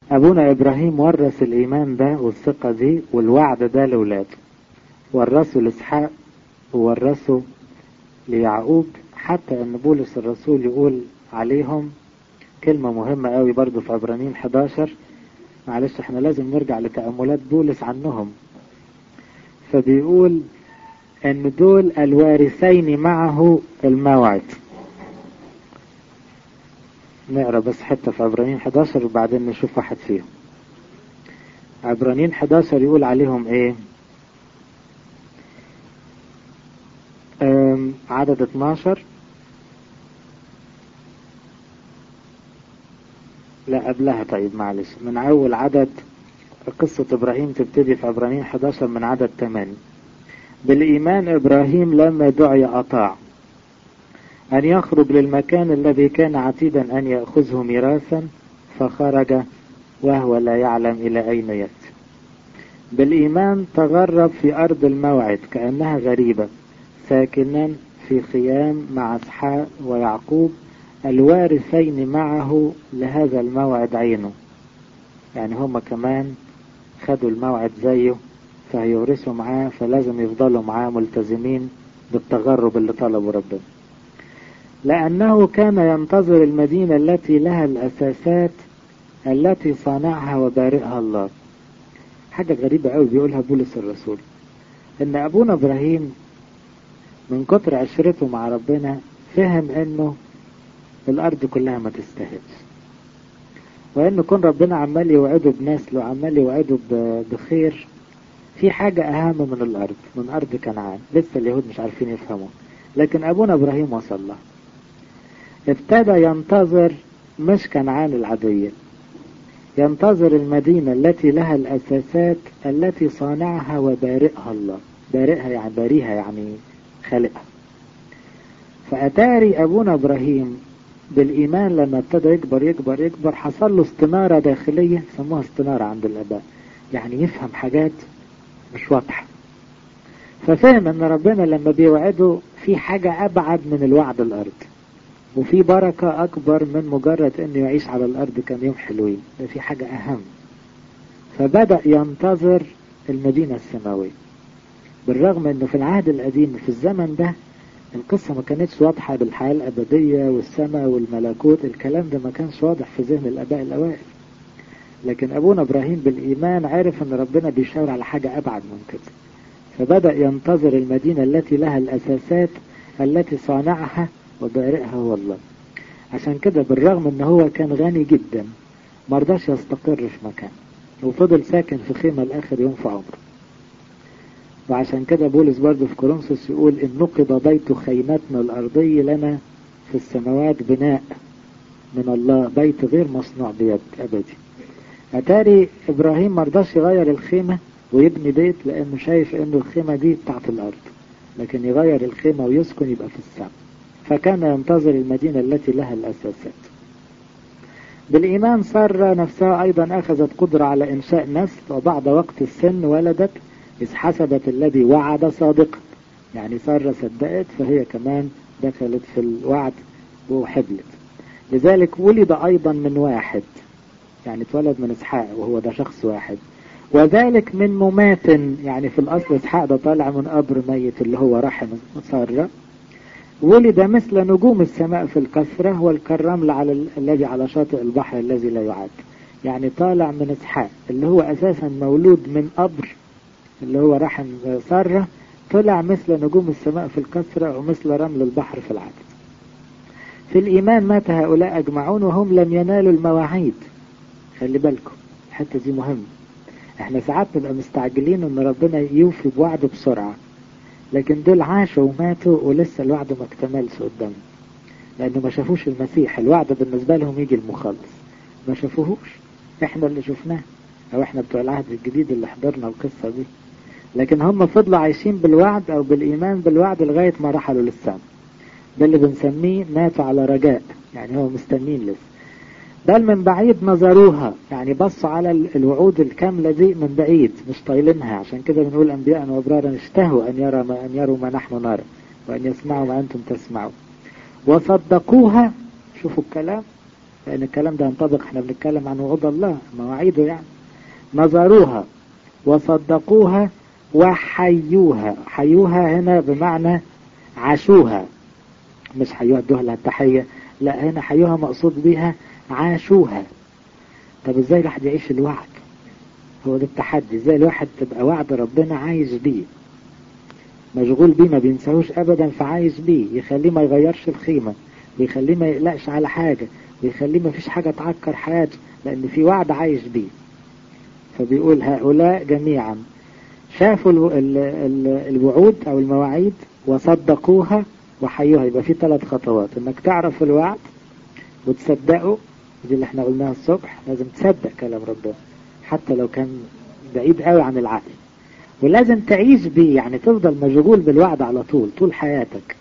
أبونا إبراهيم ورث الإيمان ده والثقة دي والوعد ده لولاده ورثه لإسحاق وورثه ليعقوب حتى أن بولس الرسول يقول عليهم كلمة مهمة قوي برضو في عبرانيين 11 معلش احنا لازم نرجع لتأملات بولس عنهم فبيقول ان دول الوارثين معه الموعد نقرا بس حتة في عبرانيين 11 وبعدين نشوف واحد فيهم عبرانيين 11 يقول عليهم ايه عدد 12 لا قبلها طيب معلش من أول عدد قصة إبراهيم تبتدي في عبرانيين 11 من عدد 8 بالإيمان إبراهيم لما دعي أطاع أن يخرج للمكان الذي كان عتيدا أن يأخذه ميراثا فخرج وهو لا يعلم إلى أين يأتي بالإيمان تغرب في أرض الموعد كأنها غريبة ساكنا في خيام مع اسحاق ويعقوب الوارثين معه لهذا الموعد عينه يعني هما كمان خدوا الموعد زيه فهيورثوا معاه فلازم يفضلوا معاه ملتزمين بالتغرب اللي طلبوا ربنا لأنه كان ينتظر المدينة التي لها الأساسات التي صانعها وبارئها الله حاجة غريبة قوي بيقولها بولس الرسول إن أبونا إبراهيم من كتر عشرته مع ربنا فهم إنه الأرض كلها ما تستاهلش وإن كون ربنا عمال يوعده بنسل وعمال يوعده بخير في حاجة أهم من الأرض من أرض كنعان لسه اليهود مش عارفين يفهموا لكن أبونا إبراهيم وصل له ابتدى ينتظر مش كنعان العادية ينتظر المدينة التي لها الأساسات التي صانعها وبارئها الله بارئها يعني باريها يعني خالقها فأتاري أبونا إبراهيم بالإيمان لما ابتدى يكبر يكبر يكبر حصل له استنارة داخلية سموها استنارة عند الآباء يعني يفهم حاجات مش واضحة ففهم ان ربنا لما بيوعده في حاجة أبعد من الوعد الأرض وفي بركة أكبر من مجرد أنه يعيش على الأرض كان يوم حلوين ده في حاجة أهم فبدأ ينتظر المدينة السماوية بالرغم أنه في العهد القديم في الزمن ده القصة ما كانتش واضحة بالحياة الأبدية والسماء والملكوت الكلام ده ما كانش واضح في ذهن الآباء الأوائل لكن أبونا إبراهيم بالإيمان عرف أن ربنا بيشاور على حاجة أبعد من كده فبدأ ينتظر المدينة التي لها الأساسات التي صانعها وبارئها هو الله عشان كده بالرغم ان هو كان غني جدا مرضاش يستقر في مكان وفضل ساكن في خيمة لآخر يوم في عمره وعشان كده بولس برضه في كورنثوس يقول إن نقض بيت خيمتنا الأرضي لنا في السماوات بناء من الله بيت غير مصنوع بيد أبدي أتاري إبراهيم مرضاش يغير الخيمة ويبني بيت لأنه شايف إنه الخيمة دي بتاعت الأرض لكن يغير الخيمة ويسكن يبقى في السماء فكان ينتظر المدينة التي لها الأساسات بالإيمان سارة نفسها أيضا أخذت قدرة على إنشاء نسل وبعد وقت السن ولدت إذ حسبت الذي وعد صادقا يعني سارة صدقت فهي كمان دخلت في الوعد وحبلت لذلك ولد أيضا من واحد يعني اتولد من إسحاق وهو ده شخص واحد وذلك من ممات يعني في الأصل إسحاق ده طالع من قبر ميت اللي هو رحم سارة ولد مثل نجوم السماء في الكثرة والكرمل على الذي على شاطئ البحر الذي لا يعد يعني طالع من إسحاق اللي هو أساسا مولود من قبر اللي هو رحم سارة طلع مثل نجوم السماء في الكثرة ومثل رمل البحر في العدد في الإيمان مات هؤلاء أجمعون وهم لم ينالوا المواعيد خلي بالكم الحتة دي مهمة احنا ساعات نبقى مستعجلين ان ربنا يوفي بوعده بسرعة لكن دول عاشوا وماتوا ولسه الوعد ما اكتملش قدامهم لانه ما شافوش المسيح الوعد بالنسبة لهم يجي المخلص ما شافوهوش احنا اللي شفناه او احنا بتوع العهد الجديد اللي حضرنا القصة دي لكن هم فضلوا عايشين بالوعد او بالايمان بالوعد لغاية ما رحلوا للسماء ده اللي بنسميه ماتوا على رجاء يعني هو مستنين لسه بل من بعيد نظروها يعني بصوا على الوعود الكاملة دي من بعيد مش طايلينها عشان كده بنقول أنبياء وأبرارا اشتهوا أن يرى ما أن يروا ما نحن نرى وأن يسمعوا ما أنتم تسمعوا وصدقوها شوفوا الكلام لأن الكلام ده ينطبق احنا بنتكلم عن وعود الله مواعيده يعني نظروها وصدقوها وحيوها حيوها هنا بمعنى عاشوها مش حيوها ادوها لها التحية لا هنا حيوها مقصود بيها عاشوها طب ازاي الواحد يعيش الوعد هو ده التحدي ازاي الواحد تبقى وعد ربنا عايش بيه مشغول بيه ما بينساهوش ابدا فعايش بيه يخليه ما يغيرش الخيمة ويخليه ما يقلقش على حاجة ويخليه ما فيش حاجة تعكر حياته لان في وعد عايش بيه فبيقول هؤلاء جميعا شافوا ال ال ال الوعود او المواعيد وصدقوها وحيوها يبقى في ثلاث خطوات انك تعرف الوعد وتصدقه دي اللي احنا قلناها الصبح لازم تصدق كلام ربنا حتى لو كان بعيد قوي عن العقل ولازم تعيش بيه يعني تفضل مشغول بالوعد على طول طول حياتك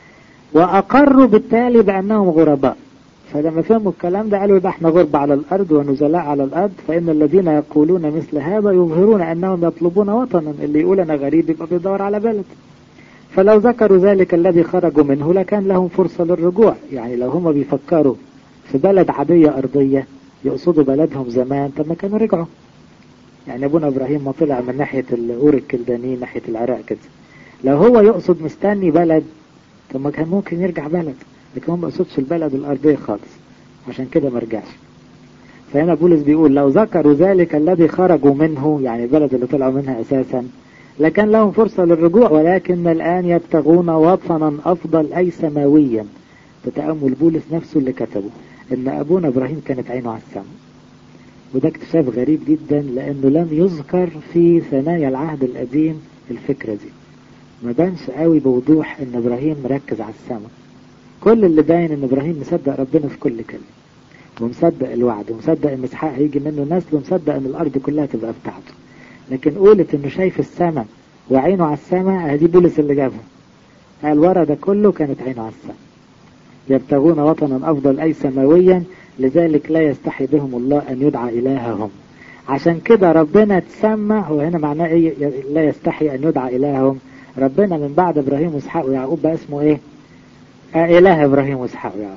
وأقروا بالتالي بأنهم غرباء فلما فهموا الكلام ده قالوا يبقى احنا غربة على الأرض ونزلاء على الأرض فإن الذين يقولون مثل هذا يظهرون أنهم يطلبون وطنا اللي يقول أنا غريب يبقى بيدور على بلد فلو ذكروا ذلك الذي خرجوا منه لكان لهم فرصة للرجوع يعني لو هم بيفكروا في بلد عادية أرضية يقصدوا بلدهم زمان طب ما كانوا رجعوا يعني أبونا إبراهيم ما طلع من ناحية الأور الكلداني ناحية العراق كده لو هو يقصد مستني بلد طب ما كان ممكن يرجع بلد لكن هو ما يقصدش البلد الأرضية خالص عشان كده ما رجعش فهنا بولس بيقول لو ذكروا ذلك الذي خرجوا منه يعني البلد اللي طلعوا منها أساسا لكان لهم فرصة للرجوع ولكن الآن يبتغون وطنا أفضل أي سماويا بتأمل بولس نفسه اللي كتبه إن أبونا إبراهيم كانت عينه على السماء وده اكتشاف غريب جدا لأنه لم يذكر في ثنايا العهد القديم الفكرة دي ما بانش قوي بوضوح إن إبراهيم مركز على السماء كل اللي باين إن إبراهيم مصدق ربنا في كل كلمة ومصدق الوعد ومصدق إن إسحاق هيجي منه نسل ومصدق إن الأرض كلها تبقى بتاعته لكن قولت إنه شايف السماء وعينه على السماء هذه بولس اللي جابها قال ورا ده كله كانت عينه على السماء يبتغون وطنا أفضل أي سماويا لذلك لا يستحي بهم الله أن يدعى إلههم عشان كده ربنا تسمى هو هنا معناه إيه لا يستحي أن يدعى إلههم ربنا من بعد إبراهيم وإسحاق ويعقوب بقى اسمه إيه آه إله إبراهيم وإسحاق ويعقوب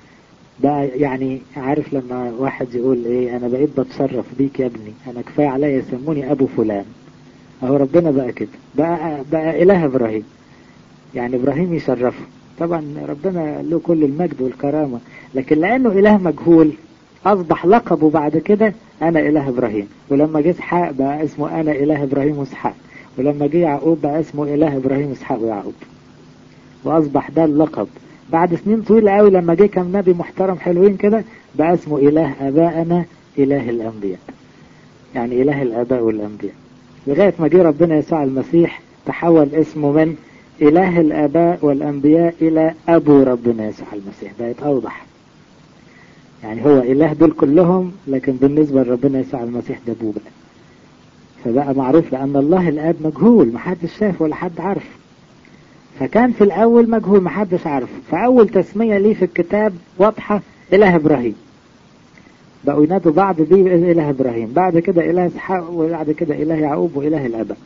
بقى يعني عارف لما واحد يقول إيه أنا بقيت بتصرف بيك يا ابني أنا كفاية عليا يسموني أبو فلان أهو ربنا بقى كده بقى, بقى إله إبراهيم يعني إبراهيم يشرفه طبعا ربنا له كل المجد والكرامة لكن لأنه إله مجهول أصبح لقبه بعد كده أنا إله إبراهيم ولما جه إسحاق بقى اسمه أنا إله إبراهيم وإسحاق ولما جه يعقوب بقى اسمه إله إبراهيم وإسحاق ويعقوب وأصبح ده اللقب بعد سنين طويلة قوي لما جه كم نبي محترم حلوين كده بقى اسمه إله آبائنا إله الأنبياء يعني إله الآباء والأنبياء لغاية ما جه ربنا يسوع المسيح تحول اسمه من إله الآباء والأنبياء إلى أبو ربنا يسوع المسيح بقت أوضح يعني هو إله دول كلهم لكن بالنسبة لربنا يسوع المسيح ده أبوه بقى فبقى معروف لأن الله الآب مجهول محدش شاف ولا حد عارف فكان في الأول مجهول محدش عارفه فأول تسمية ليه في الكتاب واضحة إله إبراهيم بقوا ينادوا بعض بيه إله إبراهيم بعد كده إله إسحاق وبعد كده إله يعقوب وإله الآباء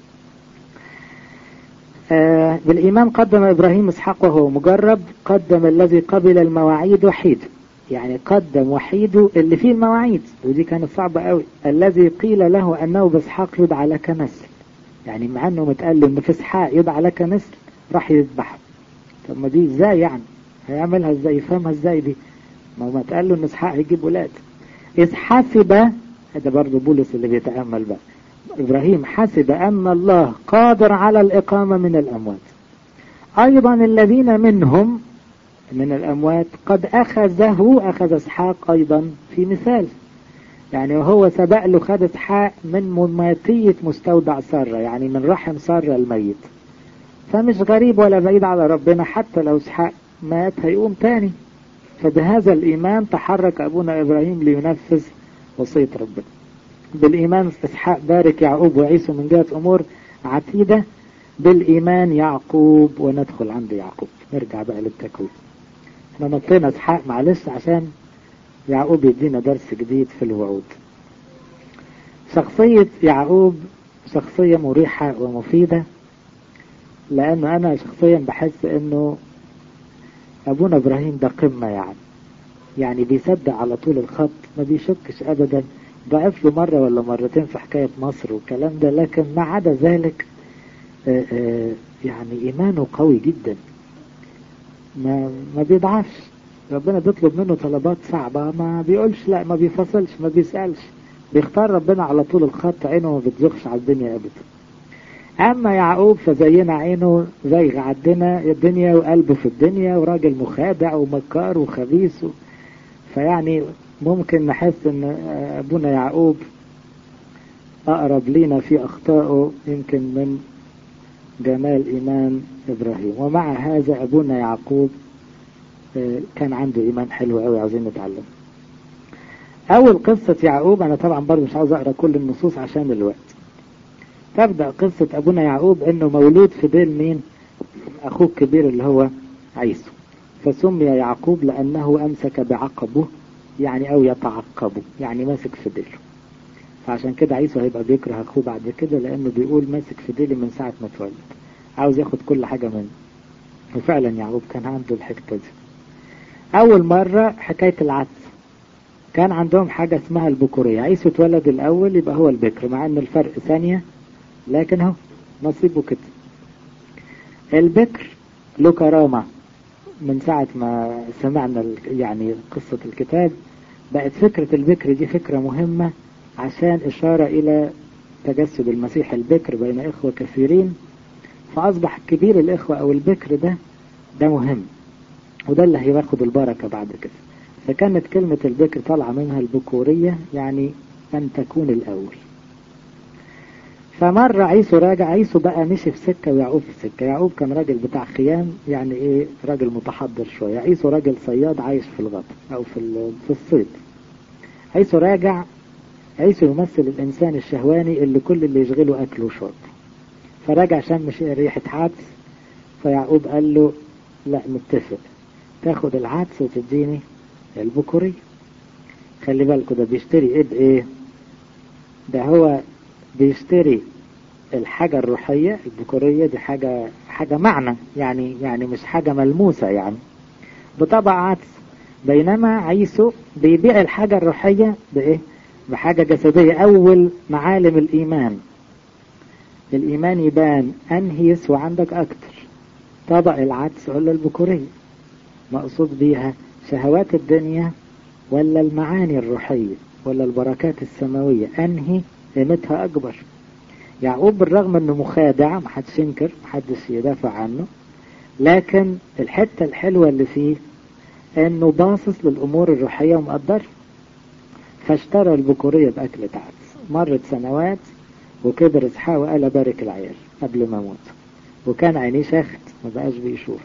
آه بالإيمان قدم إبراهيم إسحاق وهو مجرب قدم الذي قبل المواعيد وحيد يعني قدم وحيده اللي فيه المواعيد ودي كانت صعبة قوي الذي قيل له أنه بإسحاق يدعى لك نسل يعني مع أنه متقال له أن في إسحاق يدعى لك نسل راح يذبحه طب ما دي إزاي يعني هيعملها إزاي يفهمها إزاي دي ما هو متقال له أن إسحاق هيجيب ولاد إذ حسب هذا برضه بولس اللي بيتأمل بقى إبراهيم حسب أن الله قادر على الإقامة من الأموات أيضا الذين منهم من الأموات قد أخذه أخذ إسحاق أيضا في مثال يعني هو سبق له خد إسحاق من مماتية مستودع سارة يعني من رحم سارة الميت فمش غريب ولا بعيد على ربنا حتى لو إسحاق مات هيقوم تاني فبهذا الإيمان تحرك أبونا إبراهيم لينفذ وصية ربنا بالإيمان إسحاق بارك يعقوب وعيسو من جهة أمور عتيدة بالإيمان يعقوب وندخل عند يعقوب نرجع بقى للتكوين احنا نطينا إسحاق معلش عشان يعقوب يدينا درس جديد في الوعود شخصية يعقوب شخصية مريحة ومفيدة لأنه أنا شخصيا بحس أنه أبونا إبراهيم ده قمة يعني يعني بيصدق على طول الخط ما بيشكش ابدا ضعف له مرة ولا مرتين في حكاية مصر والكلام ده لكن ما عدا ذلك آآ آآ يعني ايمانه قوي جدا ما ما بيضعفش ربنا بيطلب منه طلبات صعبة ما بيقولش لا ما بيفصلش ما بيسألش بيختار ربنا على طول الخط عينه ما بتزغش على الدنيا ابدا اما يعقوب فزينا عينه زي عدنا الدنيا وقلبه في الدنيا وراجل مخادع ومكار وخبيث و... فيعني ممكن نحس ان ابونا يعقوب اقرب لينا في اخطائه يمكن من جمال ايمان ابراهيم ومع هذا ابونا يعقوب كان عنده ايمان حلو قوي عاوزين نتعلم اول قصة يعقوب انا طبعا برضه مش عاوز اقرا كل النصوص عشان الوقت تبدأ قصة ابونا يعقوب انه مولود في ديل مين اخوه الكبير اللي هو عيسو فسمي يعقوب لانه امسك بعقبه يعني او يتعقبه يعني ماسك في ديله فعشان كده عيسو هيبقى بيكره اخوه بعد كده لانه بيقول ماسك في ديلي من ساعة ما اتولد عاوز ياخد كل حاجة منه وفعلا يعقوب كان عنده الحكاية دي اول مرة حكاية العدس كان عندهم حاجة اسمها البكورية عيسو اتولد الاول يبقى هو البكر مع ان الفرق ثانية لكن هو نصيبه كده البكر له كرامة من ساعة ما سمعنا يعني قصة الكتاب بقت فكرة البكر دي فكرة مهمة عشان إشارة إلى تجسد المسيح البكر بين إخوة كثيرين فأصبح كبير الإخوة أو البكر ده ده مهم وده اللي هياخد البركة بعد كده فكانت كلمة البكر طالعة منها البكورية يعني أن تكون الأول فمرة عيسو راجع عيسو بقى مشي في سكة ويعقوب في سكة يعقوب كان راجل بتاع خيام يعني ايه راجل متحضر شوية عيسو راجل صياد عايش في الغابة او في في الصيد عيسو راجع عيسو يمثل الانسان الشهواني اللي كل اللي يشغله اكل وشرب فراجع شم ريحة عدس فيعقوب قال له لا نتفق تاخد العدس وتديني البكوري خلي بالكوا ده بيشتري ايه بايه ده هو بيشتري الحاجة الروحية الذكورية دي حاجة حاجة معنى يعني يعني مش حاجة ملموسة يعني بطبع عدس بينما عيسو بيبيع الحاجة الروحية بإيه؟ بحاجة جسدية أول معالم الإيمان الإيمان يبان أنهي يسوى عندك أكتر طبق العدس ولا البكورية مقصود بيها شهوات الدنيا ولا المعاني الروحية ولا البركات السماوية أنهي قيمتها أكبر يعقوب بالرغم أنه مخادع محدش ينكر محدش يدافع عنه لكن الحتة الحلوة اللي فيه أنه باصص للأمور الروحية ومقدر فاشترى البكورية بأكلة عدس مرت سنوات وكبر إسحاق وقال بارك العيال قبل ما أموت وكان عينيه شخت ما بقاش بيشوف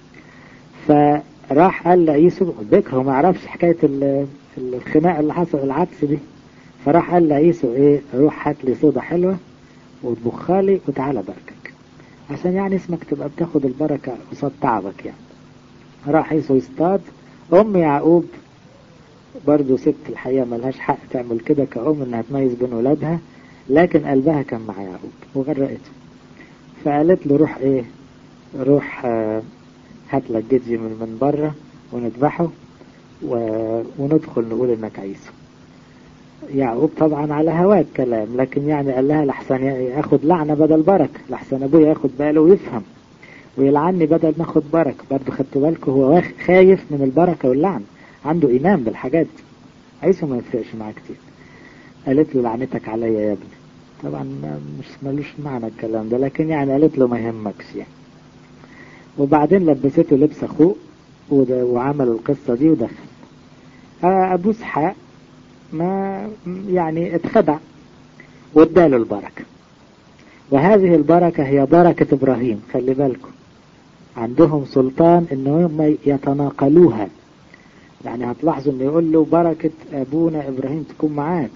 فراح قال لعيسو بكره ما يعرفش حكاية الخناق اللي حصل العدس دي فراح قال لعيسو ايه روح هات لي صودا حلوة وطبخها لي وتعالى باركك عشان يعني اسمك تبقى بتاخد البركة قصاد تعبك يعني راح عيسو يصطاد ام يعقوب برضو ست الحقيقة ملهاش حق تعمل كده كأم انها تميز بين ولادها لكن قلبها كان مع يعقوب وغرقته فقالت له روح ايه روح آه هات لك جدي من, من بره ونذبحه و... وندخل نقول انك عيسو يعقوب طبعا على هواه الكلام لكن يعني قال لها لحسن ياخد لعنة بدل بركة لحسن ابويا ياخد باله ويفهم ويلعني بدل ما اخد بركة برضه خدتوا بالكم هو خايف من البركة واللعن عنده ايمان بالحاجات دي عيسو ما يفرقش معاه كتير قالت له لعنتك عليا يا ابني طبعا مش ملوش معنى الكلام ده لكن يعني قالت له ما يهمكش يعني وبعدين لبسته لبس اخوه وعمل القصة دي ودخل ابو اسحاق ما يعني اتخدع واداله البركة وهذه البركة هي بركة ابراهيم خلي بالكم عندهم سلطان ان هم يتناقلوها يعني هتلاحظوا انه يقول له بركة ابونا ابراهيم تكون معاك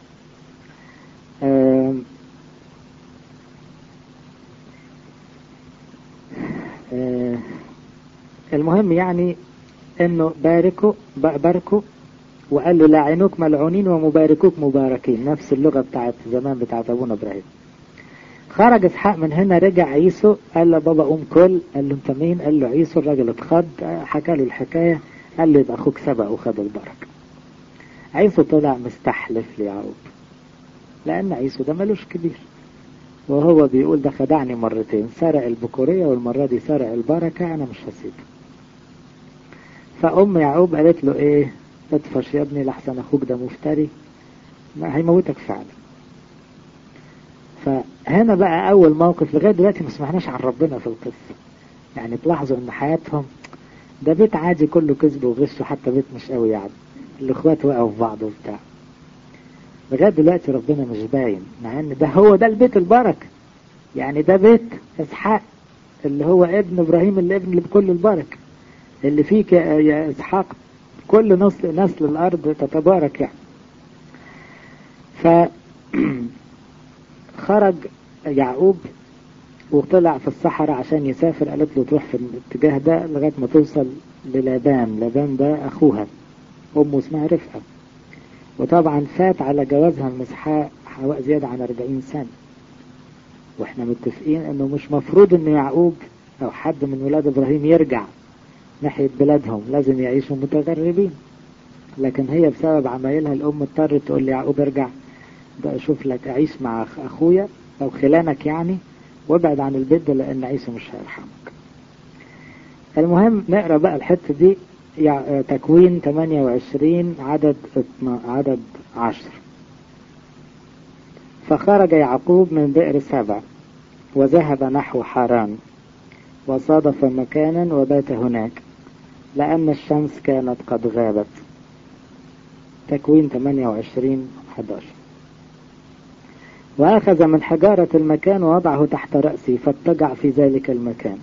آم آم المهم يعني انه باركوا باركوا وقال له لاعنوك ملعونين ومباركوك مباركين نفس اللغة بتاعت زمان بتاعت ابونا ابراهيم خرج اسحاق من هنا رجع عيسو قال له بابا قوم كل قال له انت مين قال له عيسو الراجل اتخض حكى له الحكاية قال له يبقى أخوك سبق وخد البركة عيسو طلع مستحلف ليعقوب لأن عيسو ده ملوش كبير وهو بيقول ده خدعني مرتين سرق البكورية والمرة دي سرق البركة أنا مش هسيبه فأم يعقوب قالت له إيه اطفش يا ابني لحسن أخوك ده مفتري ما هيموتك فعلا فهنا بقى أول موقف لغاية دلوقتي ما سمعناش عن ربنا في القصة يعني تلاحظوا إن حياتهم ده بيت عادي كله كذب وغش وحتى بيت مش قوي يعني الإخوات وقعوا في بعض وبتاع لغاية دلوقتي ربنا مش باين مع إن ده هو ده البيت البركة يعني ده بيت إسحاق اللي هو ابن إبراهيم اللي ابن اللي بكل البركة اللي فيك يا إسحاق كل نسل, نسل الأرض تتبارك يعني ف خرج يعقوب وطلع في الصحراء عشان يسافر قالت له تروح في الاتجاه ده لغاية ما توصل للابان لابان ده أخوها أمه اسمها رفقة وطبعا فات على جوازها من إسحاق حوالي زيادة عن 40 سنة واحنا متفقين انه مش مفروض ان يعقوب او حد من ولاد ابراهيم يرجع ناحية بلادهم لازم يعيشوا متغربين لكن هي بسبب عمايلها الام اضطرت تقول ليعقوب ارجع بقى شوف لك اعيش مع اخويا او خلانك يعني وابعد عن البيت ده لان عيسى مش هيرحمك المهم نقرا بقى الحته دي تكوين 28 عدد عدد 10 فخرج يعقوب من بئر سبع وذهب نحو حران وصادف مكانا وبات هناك لأن الشمس كانت قد غابت تكوين 28 11 وأخذ من حجارة المكان ووضعه تحت رأسي فاتجع في ذلك المكان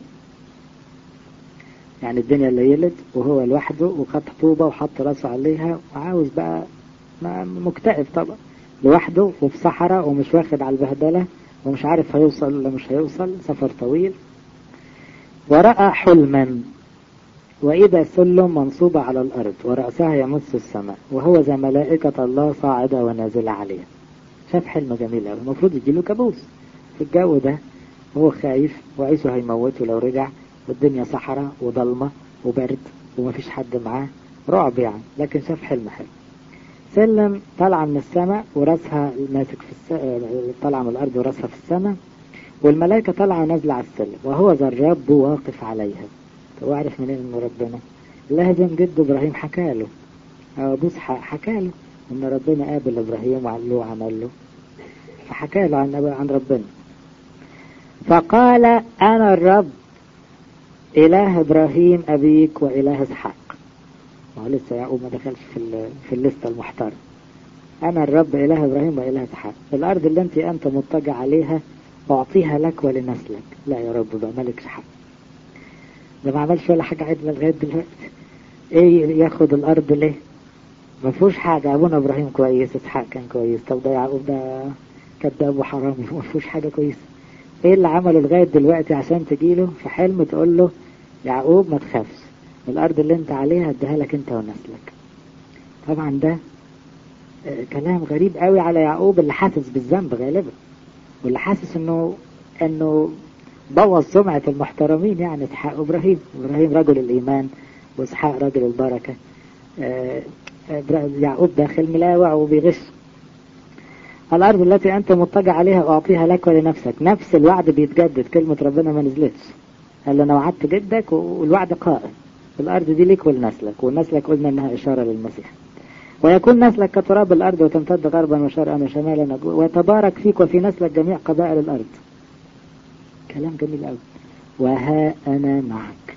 يعني الدنيا ليلت وهو لوحده وخد طوبة وحط راسه عليها وعاوز بقى مكتئب طبعا لوحده وفي صحراء ومش واخد على البهدلة ومش عارف هيوصل ولا مش هيوصل سفر طويل ورأى حلما وإذا سلم منصوبة على الأرض ورأسها يمس السماء وهو ذا ملائكة الله صاعدة ونازلة عليه شاف حلم جميل قوي المفروض يجيله كابوس في الجو ده وهو خايف وعيسو هيموته لو رجع والدنيا صحراء وضلمة وبرد ومفيش حد معاه رعب يعني لكن شاف حلم حلو سلم طالعة من السماء وراسها ماسك في الس... طالعة من الأرض وراسها في السماء والملائكة طالعة ونازلة على السلم وهو ذا الرب واقف عليها هو عارف منين انه ربنا لازم جد ابراهيم حكى له ابوس حكى له ان ربنا قابل ابراهيم وقال له وعمل له فحكى له عن عن ربنا فقال انا الرب اله ابراهيم ابيك واله اسحاق ما هو لسه يعقوب ما دخلش في في الليسته المحترمه انا الرب اله ابراهيم واله اسحاق الارض اللي انت انت مضطجع عليها اعطيها لك ولنسلك لا يا رب بقى مالكش حق ده ما عملش ولا حاجة عدلة لغاية دلوقتي ايه ياخد الارض ليه ما فيهوش حاجة ابونا ابراهيم كويس اسحاق كان كويس طب ده يعقوب ده كذاب وحرامي ما فيهوش حاجة كويسة ايه اللي عمله لغاية دلوقتي عشان تجيله في حلم تقول له يعقوب ما تخافش الارض اللي انت عليها اديها لك انت ونسلك طبعا ده آه كلام غريب قوي على يعقوب اللي حاسس بالذنب غالبا واللي حاسس انه انه بوظ سمعة المحترمين يعني اسحاق ابراهيم ابراهيم رجل الايمان واسحاق رجل البركة آه يعقوب داخل ملاوع وبيغش الارض التي انت مضطجع عليها اعطيها لك ولنفسك نفس الوعد بيتجدد كلمة ربنا ما نزلتش قال له انا وعدت جدك والوعد قائم الارض دي ليك ولنسلك ونسلك قلنا انها اشارة للمسيح ويكون نسلك كتراب الارض وتمتد غربا وشرقا وشمالا ويتبارك فيك وفي نسلك جميع قبائل الارض كلام جميل قوي وها أنا معك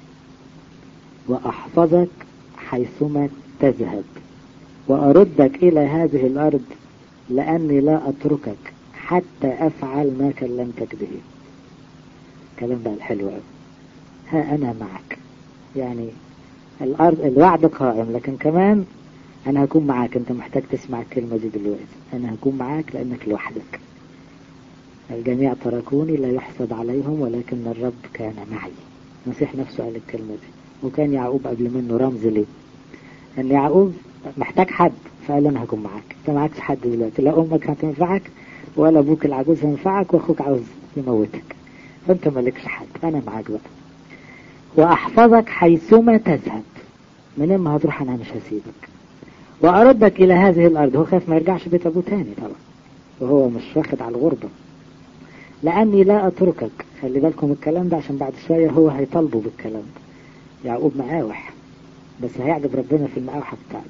وأحفظك حيثما تذهب وأردك إلى هذه الأرض لأني لا أتركك حتى أفعل ما كلمتك به كلام بقى الحلو قوي ها أنا معك يعني الأرض الوعد قائم لكن كمان أنا هكون معاك أنت محتاج تسمع الكلمة دي دلوقتي أنا هكون معاك لأنك لوحدك الجميع تركوني لا يحسب عليهم ولكن الرب كان معي المسيح نفسه قال الكلمة دي وكان يعقوب قبل منه رمز ليه ان يعقوب محتاج حد فقال انا هكون معاك انت معكش حد دلوقتي لا امك هتنفعك ولا ابوك العجوز هينفعك واخوك عاوز يموتك فانت مالكش حد انا معاك بقى واحفظك حيثما تذهب منين ما هتروح انا مش هسيبك واردك الى هذه الارض هو خايف ما يرجعش بيت ابوه تاني طبعا وهو مش واخد على الغربة لاني لا اتركك خلي بالكم الكلام ده عشان بعد شوية هو هيطالبه بالكلام ده يعقوب مقاوح بس هيعجب ربنا في المقاوحة بتاعته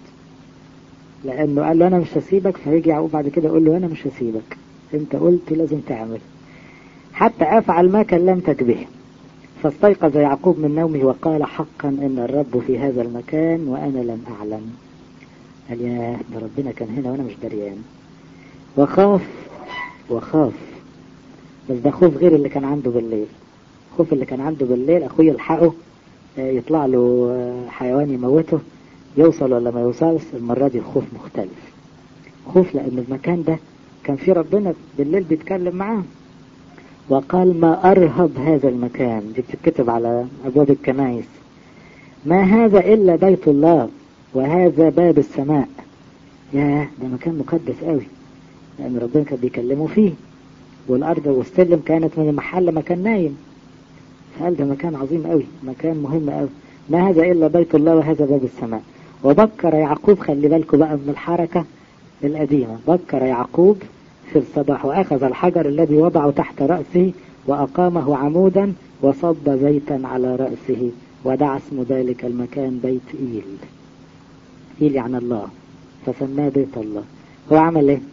لانه قال له انا مش هسيبك فهيجي يعقوب بعد كده يقول له انا مش هسيبك انت قلت لازم تعمل حتى افعل ما كلمتك به فاستيقظ يعقوب من نومه وقال حقا ان الرب في هذا المكان وانا لم اعلم قال يا ده ربنا كان هنا وانا مش دريان وخاف وخاف بس ده خوف غير اللي كان عنده بالليل خوف اللي كان عنده بالليل اخويا يلحقه يطلع له حيوان يموته يوصل ولا ما يوصلش المرة دي الخوف مختلف خوف لأن المكان ده كان في ربنا بالليل بيتكلم معاه وقال ما أرهب هذا المكان دي بتتكتب على أبواب الكنائس ما هذا إلا بيت الله وهذا باب السماء يا ده مكان مقدس قوي لأن ربنا كان بيكلمه فيه والأرض والسلم كانت من المحل مكان نايم فقال ده مكان عظيم قوي مكان مهم قوي ما هذا إلا بيت الله وهذا باب السماء وبكر يعقوب خلي بالكم بقى من الحركة القديمة بكر يعقوب في الصباح وأخذ الحجر الذي وضعه تحت رأسه وأقامه عمودا وصب بيتا على رأسه ودعا اسم ذلك المكان بيت إيل إيل يعني الله فسماه بيت الله هو عمل ايه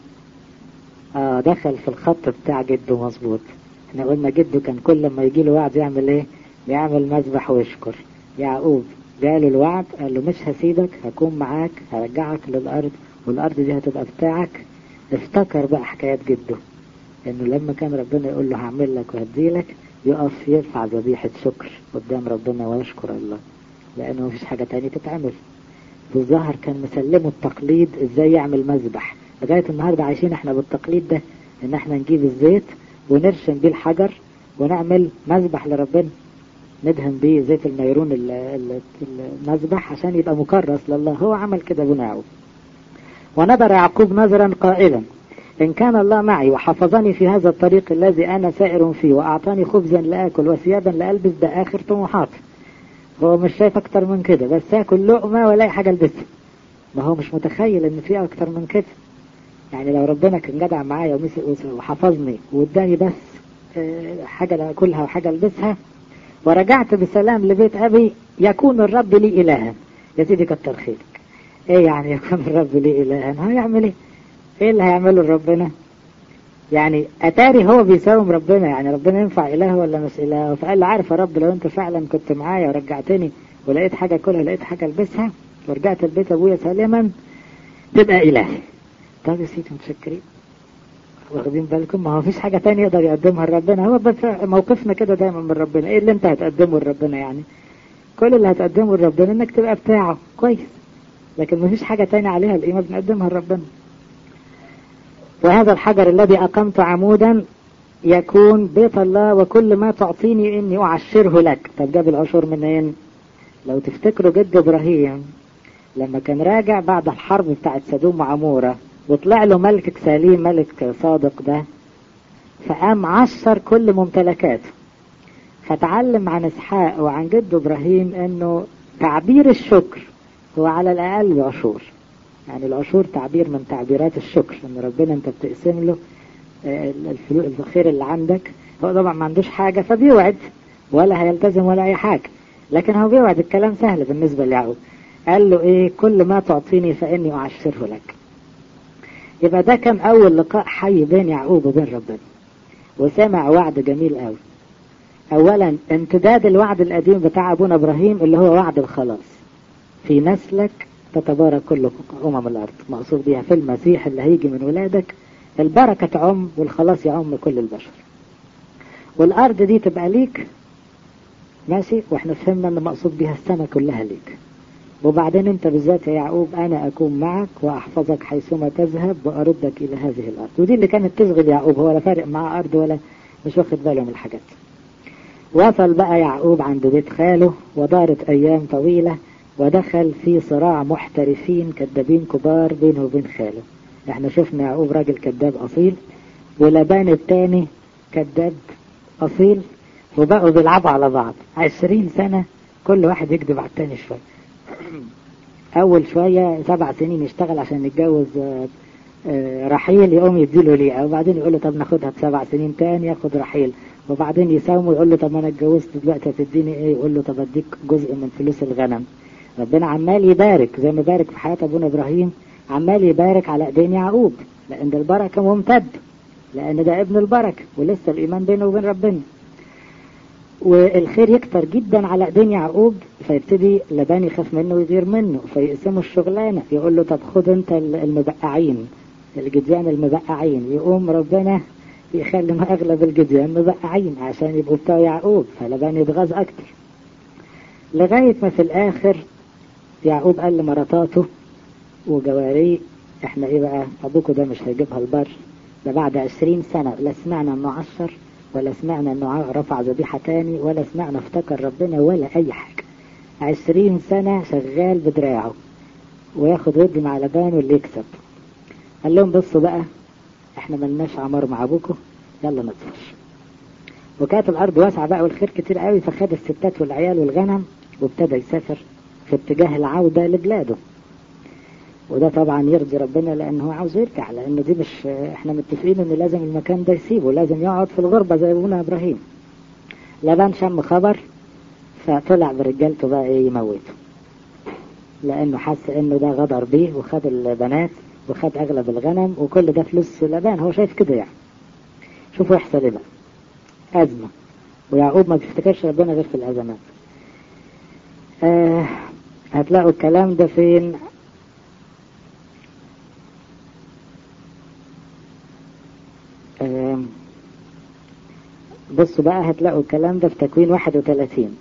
آه دخل في الخط بتاع جده مظبوط احنا قلنا جده كان كل ما يجي له وعد يعمل ايه يعمل مذبح ويشكر يعقوب جاله الوعد قال له مش هسيبك هكون معاك هرجعك للأرض والأرض دي هتبقى بتاعك افتكر بقى حكايات جده انه لما كان ربنا يقول له هعمل لك وهديلك يقف يرفع ذبيحة شكر قدام ربنا ويشكر الله لأنه مفيش حاجة تانية تتعمل في الظاهر كان مسلمه التقليد ازاي يعمل مذبح لغاية النهاردة عايشين احنا بالتقليد ده ان احنا نجيب الزيت ونرشم بيه الحجر ونعمل مذبح لربنا ندهن بيه زيت النيرون المذبح عشان يبقى مكرس لله هو عمل كده بناعه ونذر يعقوب نذرا قائلا إن كان الله معي وحفظني في هذا الطريق الذي أنا سائر فيه وأعطاني خبزا لآكل وثيابا لألبس ده آخر طموحاتي هو مش شايف أكتر من كده بس آكل لقمة ولا حاجة ألبسها ما هو مش متخيل إن في أكتر من كده يعني لو ربنا كان جدع معايا وحفظني واداني بس حاجة لأكلها وحاجة ألبسها ورجعت بسلام لبيت أبي يكون الرب لي إلها يا سيدي كتر خيرك إيه يعني يكون الرب لي إلها هيعمل إيه إيه اللي هيعمله ربنا يعني أتاري هو بيساوم ربنا يعني ربنا ينفع إله ولا مش إله فقال له عارف يا رب لو أنت فعلا كنت معايا ورجعتني ولقيت حاجة كلها لقيت حاجة ألبسها ورجعت البيت أبويا سالما تبقى إلهي طب يا سيدي متشكرين واخدين بالكم ما هو فيش حاجة تانية يقدر يقدمها لربنا هو بس موقفنا كده دايما من ربنا ايه اللي انت هتقدمه لربنا يعني كل اللي هتقدمه لربنا انك تبقى بتاعه كويس لكن ما فيش حاجة تانية عليها القيمة بنقدمها لربنا وهذا الحجر الذي أقمت عمودا يكون بيت الله وكل ما تعطيني إني أعشره لك طب جاب العشور منين لو تفتكروا جد إبراهيم لما كان راجع بعد الحرب بتاعت سدوم وعمورة وطلع له ملك سليم ملك صادق ده فقام عشر كل ممتلكاته فتعلم عن اسحاق وعن جده ابراهيم انه تعبير الشكر هو على الاقل بعشور يعني العشور تعبير من تعبيرات الشكر ان ربنا انت بتقسم له الفلوس الخير اللي عندك هو طبعا ما عندوش حاجة فبيوعد ولا هيلتزم ولا اي حاجة لكن هو بيوعد الكلام سهل بالنسبة ليعقوب قال له ايه كل ما تعطيني فاني اعشره لك يبقى ده كان اول لقاء حي بين يعقوب وبين ربنا وسمع وعد جميل قوي اولا امتداد الوعد القديم بتاع ابونا ابراهيم اللي هو وعد الخلاص في نسلك تتبارك كل امم الارض مقصود بيها في المسيح اللي هيجي من ولادك البركة تعم والخلاص يعم كل البشر والارض دي تبقى ليك ماشي واحنا فهمنا ان مقصود بيها السماء كلها ليك وبعدين انت بالذات يا يعقوب انا اكون معك واحفظك حيثما تذهب واردك الى هذه الارض ودي اللي كانت تشغل يعقوب هو لا فارق معاه ارض ولا مش واخد باله من الحاجات وصل بقى يعقوب عند بيت خاله ودارت ايام طويلة ودخل في صراع محترفين كذابين كبار بينه وبين خاله احنا شفنا يعقوب راجل كذاب اصيل ولبان التاني كذاب اصيل وبقوا بيلعبوا على بعض عشرين سنة كل واحد يكذب على التاني شوية أول شوية سبع سنين يشتغل عشان يتجوز رحيل يقوم يديله ليه وبعدين يقول له طب ناخدها بسبع سنين تاني ياخد رحيل وبعدين يساومه يقول له طب انا اتجوزت دلوقتي هتديني ايه يقول له طب اديك جزء من فلوس الغنم ربنا عمال يبارك زي ما بارك في حياة ابونا ابراهيم عمال يبارك على ايدين يعقوب لان ده البركة ممتد لان ده ابن البركة ولسه الايمان بينه وبين ربنا والخير يكتر جدا على ايدين يعقوب فيبتدي لبان يخاف منه ويغير منه فيقسموا الشغلانة يقول له طب خد انت المبقعين الجديان المبقعين يقوم ربنا يخلي ما اغلب الجديان مبقعين عشان يبقوا بتوع يعقوب فلبان يتغاظ اكتر لغاية ما في الاخر يعقوب قال لمراتاته وجواريه احنا ايه بقى ابوكوا ده مش هيجيبها البر ده بعد عشرين سنة لا سمعنا انه عشر ولا سمعنا انه رفع ذبيحة تاني ولا سمعنا افتكر ربنا ولا اي حاجة عشرين سنة شغال بدراعه وياخد ودي مع لبان واللي يكسب قال لهم بصوا بقى احنا ملناش عمار مع ابوكم يلا نطفش وكانت الارض واسعة بقى والخير كتير قوي فخد الستات والعيال والغنم وابتدى يسافر في اتجاه العودة لبلاده وده طبعا يرضي ربنا لانه عاوز يرجع لان دي مش احنا متفقين ان لازم المكان ده يسيبه لازم يقعد في الغربة زي ابونا ابراهيم لبان شم خبر فطلع برجالته بقى ايه يموته لانه حس انه ده غدر بيه وخد البنات وخد اغلب الغنم وكل ده فلوس لبان هو شايف كده يعني شوفوا يحصل ايه بقى ازمة ويعقوب ما بيفتكرش ربنا غير في الازمات آه هتلاقوا الكلام ده فين آه بصوا بقى هتلاقوا الكلام ده في تكوين 31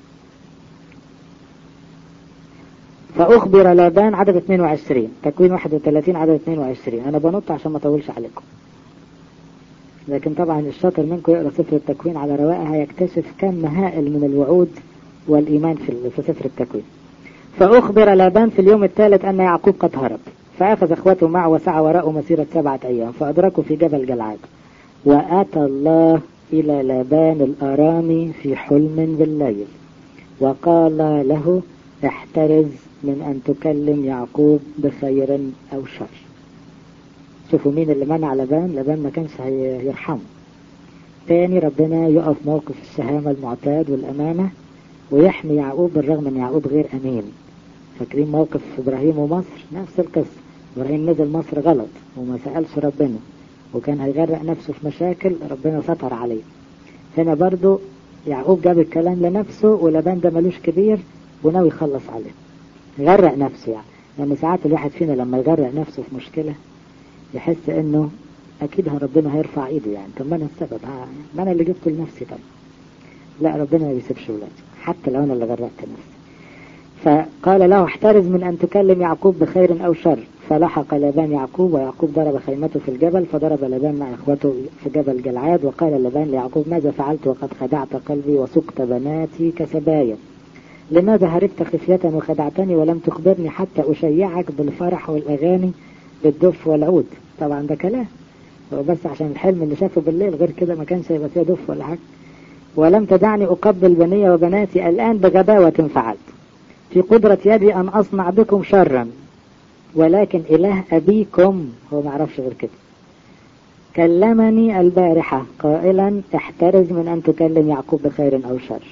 فأخبر لابان عدد 22 تكوين 31 عدد 22 أنا بنط عشان ما أطولش عليكم لكن طبعا الشاطر منكم يقرأ سفر التكوين على رواقه هيكتشف كم هائل من الوعود والإيمان في في سفر التكوين فأخبر لابان في اليوم الثالث أن يعقوب قد هرب فأخذ أخوته معه وسعى وراءه مسيرة سبعة أيام فأدركوا في جبل جلعاد وأتى الله إلى لابان الأرامي في حلم بالليل وقال له احترز من أن تكلم يعقوب بخير أو شر شوفوا مين اللي منع لبان لبان ما كانش هيرحمه تاني ربنا يقف موقف الشهامة المعتاد والأمانة ويحمي يعقوب بالرغم ان يعقوب غير أمين فاكرين موقف إبراهيم ومصر نفس القصة إبراهيم نزل مصر غلط وما سألش ربنا وكان هيغرق نفسه في مشاكل ربنا ستر عليه هنا برضو يعقوب جاب الكلام لنفسه ولبان ده ملوش كبير وناوي يخلص عليه غرق نفسه يعني لأن ساعات الواحد فينا لما يغرق نفسه في مشكلة يحس انه اكيد ربنا هيرفع ايده يعني طب ما انا السبب ما انا اللي جبته لنفسي طب لا ربنا ما بيسيبش ولاده حتى لو انا اللي غرقت نفسي فقال له احترز من ان تكلم يعقوب بخير او شر فلحق لبان يعقوب ويعقوب ضرب خيمته في الجبل فضرب لبان مع اخوته في جبل جلعاد وقال لبان ليعقوب ماذا فعلت وقد خدعت قلبي وسقت بناتي كسبايا لماذا هربت خفية وخدعتني ولم تخبرني حتى أشيعك بالفرح والأغاني بالدف والعود طبعا ده كلام هو بس عشان الحلم اللي شافه بالليل غير كده ما كانش هيبقى فيها دف ولا حاجة ولم تدعني أقبل بني وبناتي الآن بغباوة فعلت في قدرة يدي أن أصنع بكم شرا ولكن إله أبيكم هو ما عرفش غير كده كلمني البارحة قائلا احترز من أن تكلم يعقوب بخير أو شر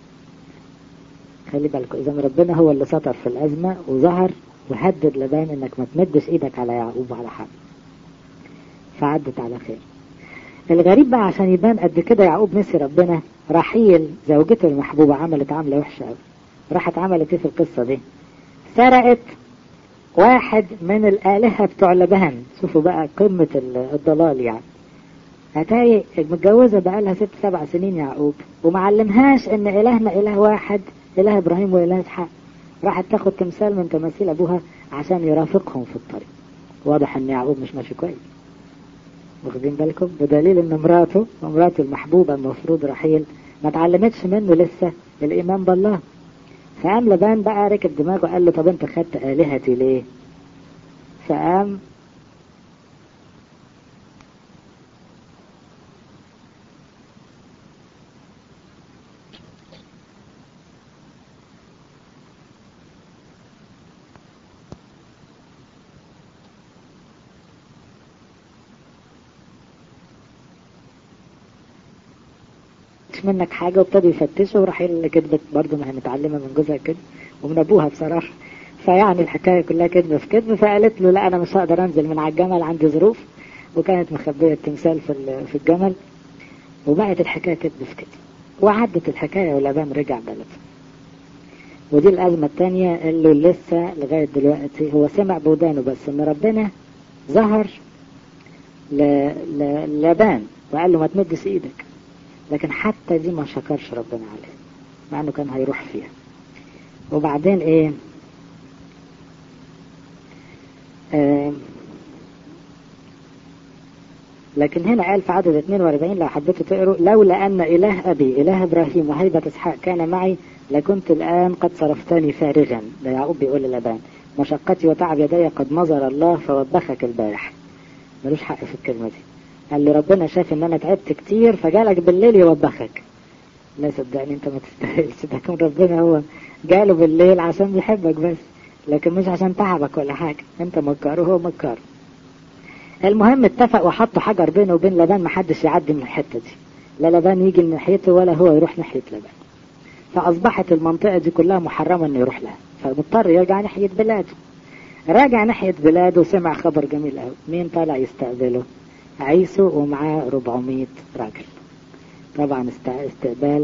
خلي بالكم إذا ربنا هو اللي سطر في الأزمة وظهر وهدد لبان إنك ما تمدش إيدك على يعقوب وعلى حد فعدت على خير الغريب بقى عشان يبان قد كده يعقوب نسي ربنا رحيل زوجته المحبوبة عملت عملة وحشة قوي راحت عملت ايه في القصة دي سرقت واحد من الآلهة بتوع لبان شوفوا بقى قمة الضلال يعني هتلاقي متجوزة بقى لها ست سبع سنين يعقوب ومعلمهاش ان إلهنا إله واحد إله إبراهيم وإله إسحاق راحت تاخد تمثال من تماثيل أبوها عشان يرافقهم في الطريق واضح ان يعقوب مش ماشي كويس واخدين بالكم بدليل ان مراته ومراته المحبوبة المفروض رحيل ما اتعلمتش منه لسه الإيمان بالله فقام لبان بقى ركب دماغه قال له طب انت خدت آلهتي ليه فقام خدش منك حاجة وابتدوا يفتشوا وراح اللي كدبت برضه ما هي متعلمة من جوزها كده ومن أبوها بصراحة فيعني الحكاية كلها كذب في كذب فقالت له لا أنا مش هقدر أنزل من على الجمل عندي ظروف وكانت مخبية التمثال في في الجمل وبقت الحكاية كذب في كذب وعدت الحكاية ولبان رجع بلده ودي الأزمة الثانية اللي لسه لغاية دلوقتي هو سمع بودانه بس إن ربنا ظهر للبان وقال له ما تمدش إيدك لكن حتى دي ما شكرش ربنا عليه مع إنه كان هيروح فيها وبعدين إيه آه لكن هنا قال في عدد 42 لو حبيتوا تقروا لولا أن إله أبي إله إبراهيم وهيبة إسحاق كان معي لكنت الآن قد صرفتني فارغا ده يعقوب بيقول للابان مشقتي وتعب يدي قد نظر الله فوبخك البارح ملوش حق في الكلمة دي قال لي ربنا شاف ان انا تعبت كتير فجالك بالليل يوبخك لا صدقني انت ما تستاهلش ده كان ربنا هو جاله بالليل عشان بيحبك بس لكن مش عشان تعبك ولا حاجة انت مكار وهو مكار المهم اتفق وحطوا حجر بينه وبين لبان محدش يعدي من الحتة دي لا لبان يجي من ناحيته ولا هو يروح ناحية لبان فأصبحت المنطقة دي كلها محرمة إنه يروح لها فمضطر يرجع ناحية بلاده راجع ناحية بلاده وسمع خبر جميل قوي مين طالع يستقبله عيسو ومعاه 400 راجل طبعا استقبال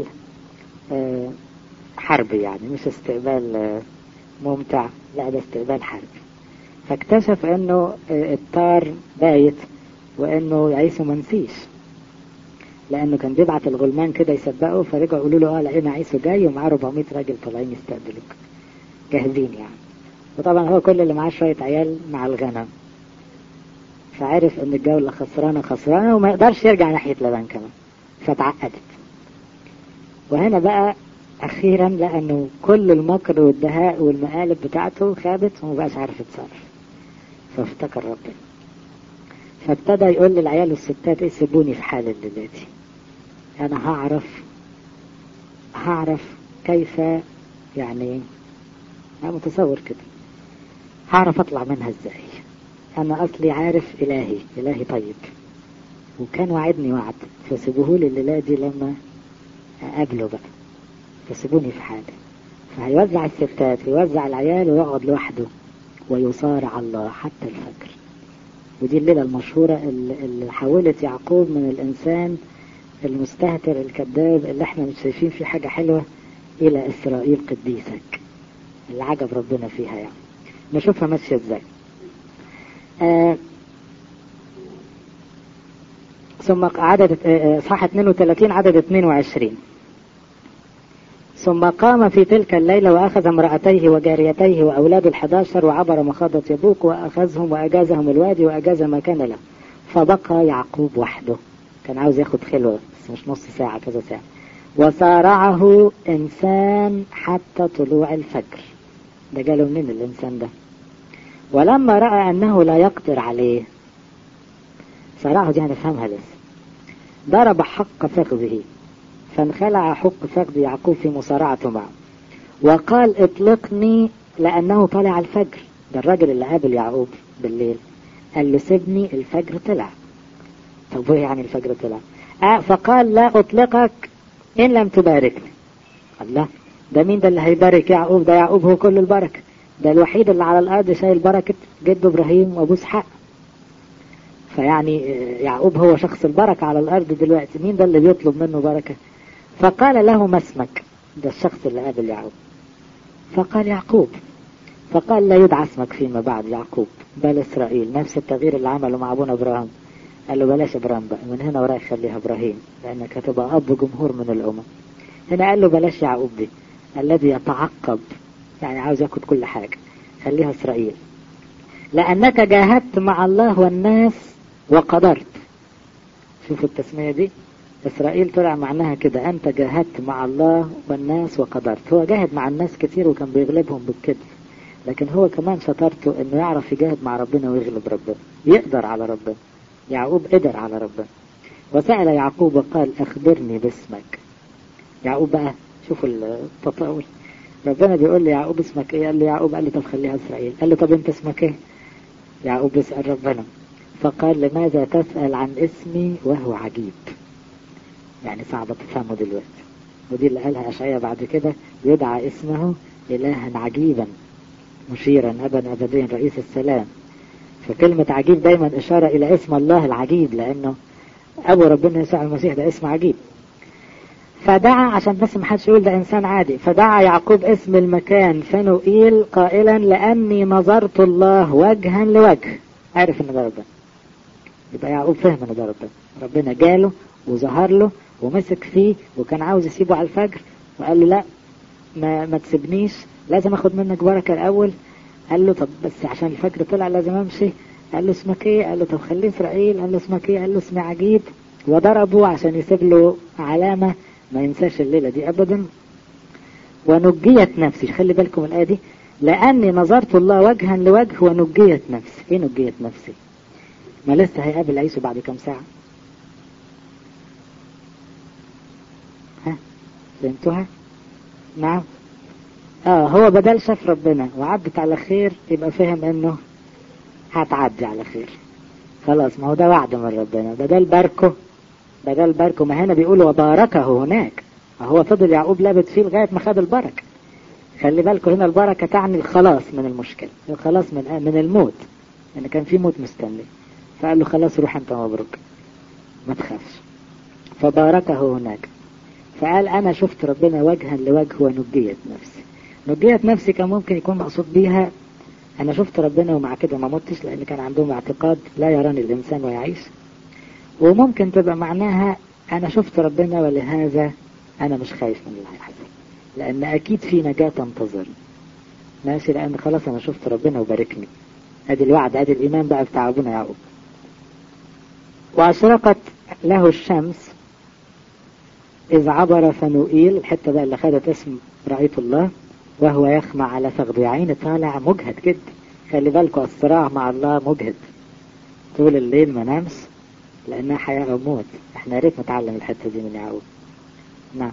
حربي يعني مش استقبال ممتع لا ده استقبال حربي فاكتشف انه الطار بايت وانه عيسو منسيش لانه كان بيبعت الغلمان كده يسبقوا فرجعوا يقولوا له اه لقينا عيسو جاي ومعاه 400 راجل طالعين يستقبلوك جاهزين يعني وطبعا هو كل اللي معاه شويه عيال مع الغنم فعرف ان الجولة خسرانة خسرانة وما يقدرش يرجع ناحية لبان كمان فتعقدت وهنا بقى اخيرا لانه كل المكر والدهاء والمقالب بتاعته خابت وما بقاش عارف يتصرف فافتكر ربنا فابتدى يقول للعيال والستات ايه سيبوني في حال الليلة دي انا هعرف هعرف كيف يعني انا متصور كده هعرف اطلع منها ازاي انا اصلي عارف الهي الهي طيب وكان وعدني وعد فسيبوهولي الليلة دي لما اقابله بقى فسيبوني في حالي فهيوزع الستات ويوزع العيال ويقعد لوحده ويصارع الله حتى الفجر ودي الليلة المشهورة اللي حولت يعقوب من الإنسان المستهتر الكذاب اللي احنا مش شايفين فيه حاجة حلوة إلى إسرائيل قديسك اللي عجب ربنا فيها يعني نشوفها ماشية ازاي آه ثم عدد صح 32 عدد 22 ثم قام في تلك الليلة وأخذ امرأتيه وجاريتيه وأولاد الحداشر وعبر مخاضة يبوك وأخذهم وأجازهم الوادي وأجاز ما كان له فبقى يعقوب وحده كان عاوز ياخد خلوة بس مش نص ساعة كذا ساعة وصارعه إنسان حتى طلوع الفجر ده جاله منين الإنسان ده ولما رأى أنه لا يقدر عليه صارعه دي هنفهمها لسه ضرب حق فخذه فانخلع حق فخذ يعقوب في مصارعته معه وقال اطلقني لأنه طلع الفجر ده الراجل اللي قابل يعقوب بالليل قال له سيبني الفجر طلع طب ايه يعني الفجر طلع آه فقال لا أطلقك إن لم تباركني الله ده مين ده اللي هيبارك يعقوب ده يعقوب هو كل البركة ده الوحيد اللي على الأرض شايل بركة جده إبراهيم وأبوه إسحاق فيعني يعقوب هو شخص البركة على الأرض دلوقتي مين ده اللي بيطلب منه بركة فقال له ما اسمك ده الشخص اللي قابل يعقوب فقال يعقوب فقال لا يدعى اسمك فيما بعد يعقوب بل إسرائيل نفس التغيير اللي عمله مع أبونا إبراهيم قال له بلاش إبراهيم بقى من هنا ورايح خليها إبراهيم لأنك هتبقى أب جمهور من الأمم هنا قال له بلاش يعقوب دي الذي يتعقب يعني عاوز ياخد كل حاجة خليها إسرائيل لأنك جاهدت مع الله والناس وقدرت شوفوا التسمية دي إسرائيل طلع معناها كده أنت جاهدت مع الله والناس وقدرت هو جاهد مع الناس كتير وكان بيغلبهم بالكذب لكن هو كمان شطارته انه يعرف يجاهد مع ربنا ويغلب ربنا يقدر على ربنا يعقوب قدر على ربنا وسأل يعقوب وقال أخبرني باسمك يعقوب بقى شوفوا التطاول ربنا بيقول لي يعقوب اسمك ايه قال له يعقوب قال له طب خليها اسرائيل قال له طب انت اسمك ايه يعقوب بيسأل ربنا فقال لماذا تسأل عن اسمي وهو عجيب يعني صعبة تفهمه دلوقتي ودي اللي قالها أشعية بعد كده يدعى اسمه إلها عجيبا مشيرا أبا أبدين رئيس السلام فكلمة عجيب دايما إشارة إلى اسم الله العجيب لأنه أبو ربنا يسوع المسيح ده اسم عجيب فدعا عشان بس ما حدش يقول ده إنسان عادي فدعا يعقوب اسم المكان فنوئيل قائلا لأني نظرت الله وجها لوجه عارف إن ده ربنا يبقى يعقوب فهم إن ده ربنا ربنا جاله وظهر له ومسك فيه وكان عاوز يسيبه على الفجر وقال له لا ما, ما تسيبنيش لازم اخد منك بركة الاول قال له طب بس عشان الفجر طلع لازم امشي قال له اسمك ايه قال له طب خليه اسرائيل قال له اسمك ايه قال له اسمي عجيب وضربه عشان يسيب له علامة ما ينساش الليلة دي ابدا ونجيت نفسي خلي بالكم الآية دي لأني نظرت الله وجها لوجه ونجيت نفسي ايه نجيت نفسي ما لسه هيقابل عيسو بعد كام ساعة ها فهمتوها نعم اه هو بدل شاف ربنا وعدت على خير يبقى فهم انه هتعدي على خير خلاص ما هو ده وعد من ربنا بدل باركه بدل باركه ما هنا بيقولوا وباركه هناك هو فضل يعقوب لابد فيه لغاية ما خد البركة خلي بالكم هنا البركة تعني الخلاص من المشكلة الخلاص من من الموت ان يعني كان في موت مستني فقال له خلاص روح انت مبروك ما تخافش فباركه هناك فقال انا شفت ربنا وجها لوجه ونجيت نفسي نجيت نفسي كان ممكن يكون مقصود بيها انا شفت ربنا ومع كده ما متش لان كان عندهم اعتقاد لا يراني الانسان ويعيش وممكن تبقى معناها انا شفت ربنا ولهذا انا مش خايف من اللي هيحصل لان اكيد في نجاة تنتظرني ماشي لان خلاص انا شفت ربنا وباركني ادي الوعد ادي الايمان بقى بتاع ابونا يعقوب واشرقت له الشمس إذ عبر فنوئيل الحتة بقى اللي خدت اسم رأيت الله وهو يخمع على فخذ عين طالع مجهد جدا خلي بالكوا الصراع مع الله مجهد طول الليل ما نامس لأنها حياة أو موت احنا يا ريت نتعلم الحتة دي من يعقوب نعم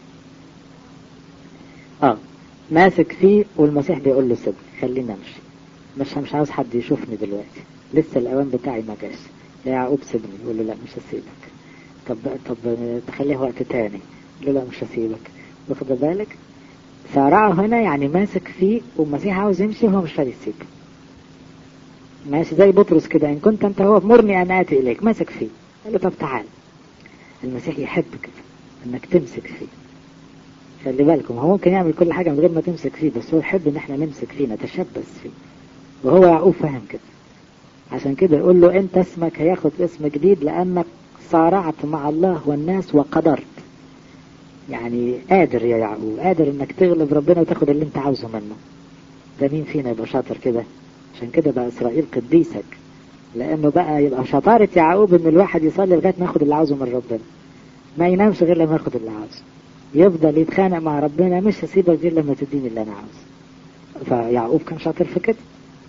اه ماسك فيه والمسيح بيقول له سيبني خليني امشي مش مش عاوز حد يشوفني دلوقتي لسه الاوان بتاعي ما جاش يا يعقوب سيبني يقول له لا مش هسيبك طب طب تخليه وقت تاني له لا مش هسيبك واخد بالك سارعه هنا يعني ماسك فيه والمسيح عاوز يمشي وهو مش راضي يسيب ماشي زي بطرس كده ان كنت انت هو مرني انا اتي اليك ماسك فيه قال له طب تعال المسيح يحب كده انك تمسك فيه خلي بالكم هو ممكن يعمل كل حاجه من غير ما تمسك فيه بس هو يحب ان احنا نمسك فيه نتشبث فيه وهو يعقوب فاهم كده عشان كده يقول له انت اسمك هياخد اسم جديد لانك صارعت مع الله والناس وقدرت يعني قادر يا يعقوب قادر انك تغلب ربنا وتاخد اللي انت عاوزه منه ده مين فينا يبقى شاطر كده عشان كده بقى اسرائيل قديسك لانه بقى يبقى شطارة يعقوب ان الواحد يصلي لغاية ما ياخد اللي عاوزه من ربنا ما ينامش غير لما ياخد اللي عاوزه يفضل يتخانق مع ربنا مش هسيبك غير لما تديني اللي انا عاوزه فيعقوب كان شاطر في كده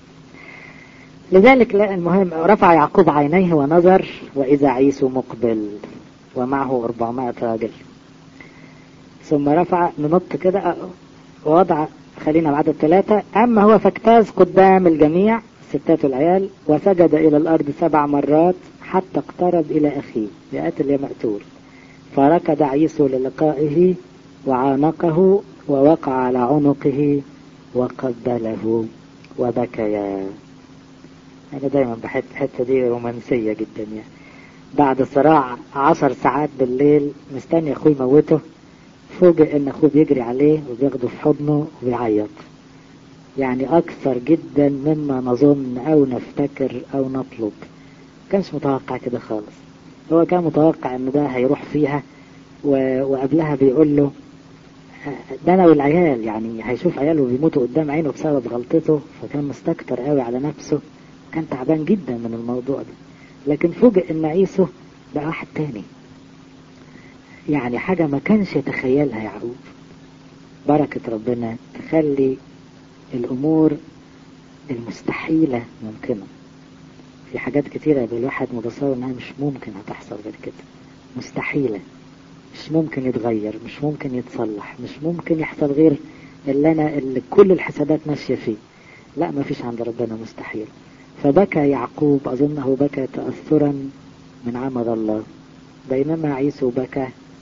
لذلك لا المهم رفع يعقوب عينيه ونظر وإذا عيسو مقبل ومعه 400 راجل ثم رفع ننط كده ووضع خلينا بعد الثلاثة أما هو فاجتاز قدام الجميع الستات والعيال وسجد إلى الأرض سبع مرات حتى اقترب إلى أخيه يقتل يا مقتول فركض عيسو للقائه وعانقه ووقع على عنقه وقبله وبكيا أنا دايما بحب الحتة دي رومانسية جدا يعني بعد صراع عشر ساعات بالليل مستني أخوه يموته فوجئ إن أخوه بيجري عليه وبياخده في حضنه وبيعيط يعني أكثر جدا مما نظن أو نفتكر أو نطلب كانش متوقع كده خالص هو كان متوقع إن ده هيروح فيها و... وقبلها بيقول له ده أنا والعيال يعني هيشوف عياله بيموتوا قدام عينه بسبب غلطته فكان مستكتر قوي على نفسه كان تعبان جدا من الموضوع ده لكن فوجئ ان عيسو بقى واحد تاني يعني حاجة ما كانش يتخيلها يعقوب بركة ربنا تخلي الأمور المستحيلة ممكنة في حاجات كتيرة يبقى الواحد متصور انها مش ممكن هتحصل غير كده مستحيلة مش ممكن يتغير مش ممكن يتصلح مش ممكن يحصل غير اللي انا اللي كل الحسابات ماشية فيه لا ما فيش عند ربنا مستحيل فبكى يعقوب أظنه بكى تأثرا من عمل الله بينما عيسو بكى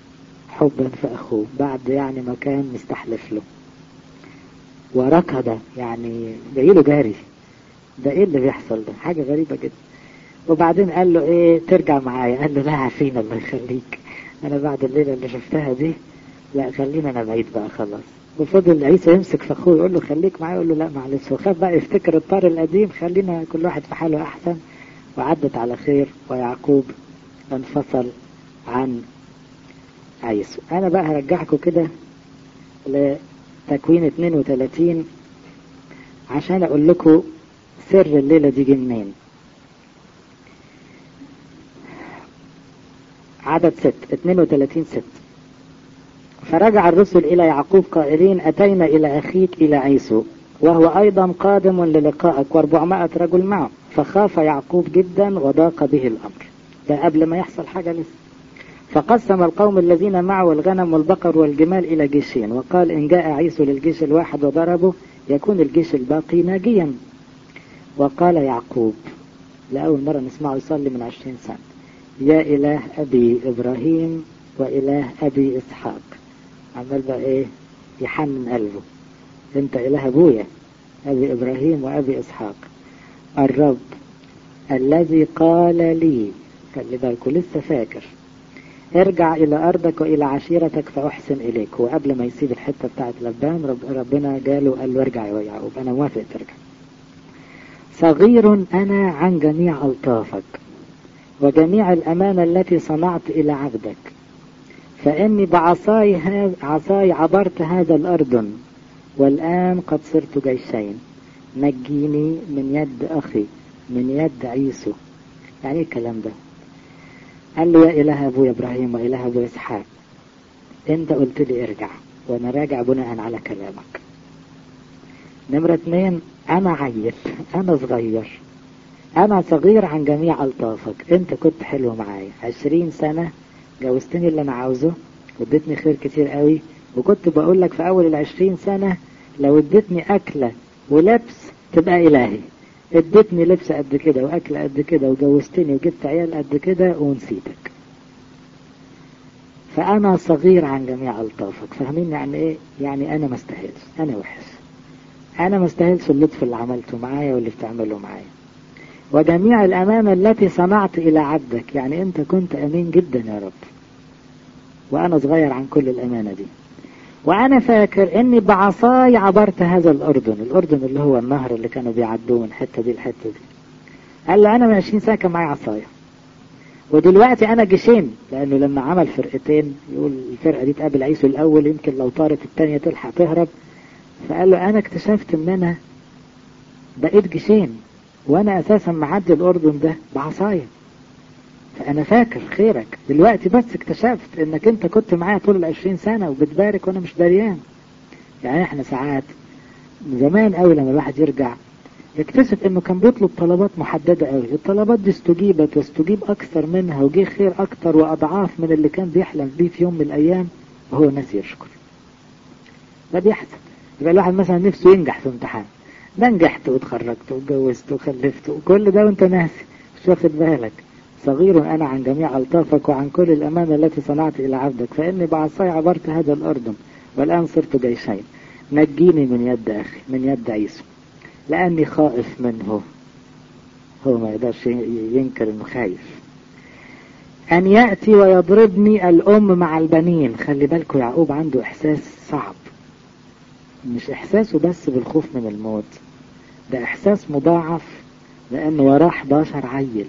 حبا في أخوه بعد يعني ما كان مستحلف له وركض يعني جايله جاري ده ايه اللي بيحصل ده حاجة غريبة جدا وبعدين قال له ايه ترجع معايا قال له لا عارفين الله يخليك انا بعد الليلة اللي شفتها دي لا خلينا انا بعيد بقى خلاص وفضل عيسى يمسك في اخوه يقول له خليك معايا يقول له لا معلش وخاف بقى يفتكر الطار القديم خلينا كل واحد في حاله احسن وعدت على خير ويعقوب انفصل عن عيسو انا بقى هرجعكم كده لتكوين 32 عشان اقول لكم سر الليلة دي جه منين عدد ست 32 ست فرجع الرسل إلى يعقوب قائلين أتينا إلى أخيك إلى عيسو وهو أيضا قادم للقائك واربعمائة رجل معه فخاف يعقوب جدا وضاق به الأمر ده قبل ما يحصل حاجة لسه فقسم القوم الذين معه الغنم والبقر والجمال إلى جيشين وقال إن جاء عيسو للجيش الواحد وضربه يكون الجيش الباقي ناجيا وقال يعقوب لأول مرة نسمعه يصلي من عشرين سنة يا إله أبي إبراهيم وإله أبي إسحاق عمال بقى إيه يحنن قلبه أنت إله أبويا أبي إبراهيم وأبي إسحاق الرب الذي قال لي خلي بالكوا لسه فاكر ارجع إلى أرضك وإلى عشيرتك فأحسن إليك وقبل ما يسيب الحتة بتاعت لبان رب ربنا جاله وقال له ارجع يا يعقوب أنا موافق ترجع صغير أنا عن جميع ألطافك وجميع الأمانة التي صنعت إلى عبدك فإني بعصاي هذا عصاي عبرت هذا الأردن والآن قد صرت جيشين نجيني من يد أخي من يد عيسو يعني الكلام ده قال له يا إله أبويا إبراهيم وإله أبو إسحاق أنت قلت لي ارجع وأنا راجع بناء على كلامك نمرة اتنين أنا عيل أنا صغير أنا صغير عن جميع ألطافك أنت كنت حلو معايا عشرين سنة جوزتني اللي أنا عاوزه واديتني خير كتير قوي وكنت بقول لك في أول العشرين سنة لو اديتني أكلة ولبس تبقى إلهي اديتني لبس قد كده وأكل قد كده وجوزتني وجبت عيال قد كده ونسيتك فأنا صغير عن جميع ألطافك فاهمين يعني إيه؟ يعني أنا ما استاهلش أنا وحش أنا ما استاهلش اللطف اللي عملته معايا واللي بتعمله معايا وجميع الأمانة التي صنعت إلى عبدك يعني أنت كنت أمين جدا يا رب وأنا صغير عن كل الأمانة دي وأنا فاكر إني بعصاي عبرت هذا الأردن الأردن اللي هو النهر اللي كانوا بيعدوه من حتة دي لحتة دي قال له أنا من 20 سنة كان معايا عصاية ودلوقتي أنا جيشين لأنه لما عمل فرقتين يقول الفرقة دي تقابل عيسو الأول يمكن لو طارت التانية تلحق تهرب فقال له أنا اكتشفت إن أنا بقيت جيشين وأنا أساسا معدي الأردن ده بعصاية فأنا فاكر خيرك دلوقتي بس اكتشفت إنك أنت كنت معايا طول العشرين سنة وبتبارك وأنا مش دريان يعني إحنا ساعات زمان قوي لما الواحد يرجع يكتشف إنه كان بيطلب طلبات محددة قوي الطلبات دي استجيبت واستجيب أكثر منها وجه خير أكتر وأضعاف من اللي كان بيحلم بيه في يوم من الأيام وهو ناسي يشكر ده بيحصل يبقى الواحد مثلا نفسه ينجح في امتحان ده نجحت واتخرجت واتجوزت وخلفت وكل ده وانت ناسي مش واخد بالك صغير أنا عن جميع ألطافك وعن كل الأمانة التي صنعت إلى عبدك فإني بعصاي عبرت هذا الأردن والآن صرت جيشين نجيني من يد أخي من يد عيسو لأني خائف منه هو ما يقدرش ينكر إنه خايف أن يأتي ويضربني الأم مع البنين خلي بالكوا يعقوب عنده إحساس صعب مش إحساسه بس بالخوف من الموت ده إحساس مضاعف لأنه وراه 11 عيل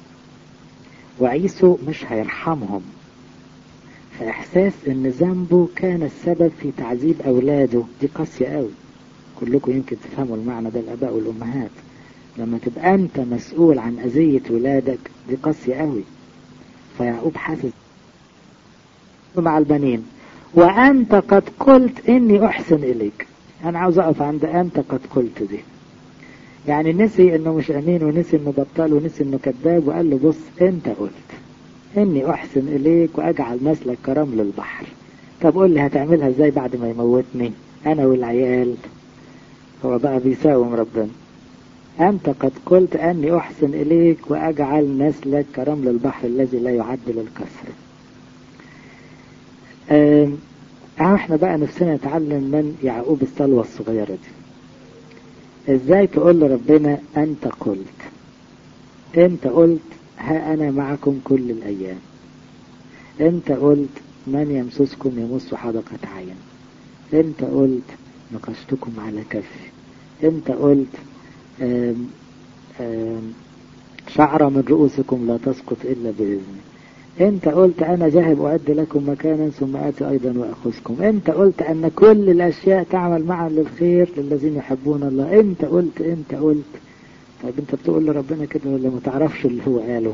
وعيسو مش هيرحمهم فإحساس إن ذنبه كان السبب في تعذيب أولاده دي قاسية قوي كلكم يمكن تفهموا المعنى ده الآباء والأمهات لما تبقى أنت مسؤول عن أذية ولادك دي قاسية قوي فيعقوب حاسس مع البنين وأنت قد قلت إني أحسن إليك أنا عاوز أقف عند أنت قد قلت دي يعني نسي إنه مش أمين ونسي إنه بطال ونسي إنه كذاب وقال له بص أنت قلت إني أحسن إليك وأجعل مثلك كرمل البحر طب قول لي هتعملها إزاي بعد ما يموتني أنا والعيال هو بقى بيساوم ربنا أنت قد قلت أني أحسن إليك وأجعل نسلك كرمل البحر الذي لا يعد للكسر اهو احنا بقى نفسنا نتعلم من يعقوب السلوى الصغيرة دي ازاي تقول لربنا انت قلت انت قلت ها انا معكم كل الايام انت قلت من يمسسكم يمس حدقة عين انت قلت نقشتكم على كفي انت قلت آم آم شعرة من رؤوسكم لا تسقط إلا بإذني انت قلت انا ذاهب اعد لكم مكانا ثم اتي ايضا واخذكم انت قلت ان كل الاشياء تعمل معا للخير للذين يحبون الله انت قلت انت قلت طيب انت بتقول لربنا كده ولا ما تعرفش اللي هو قاله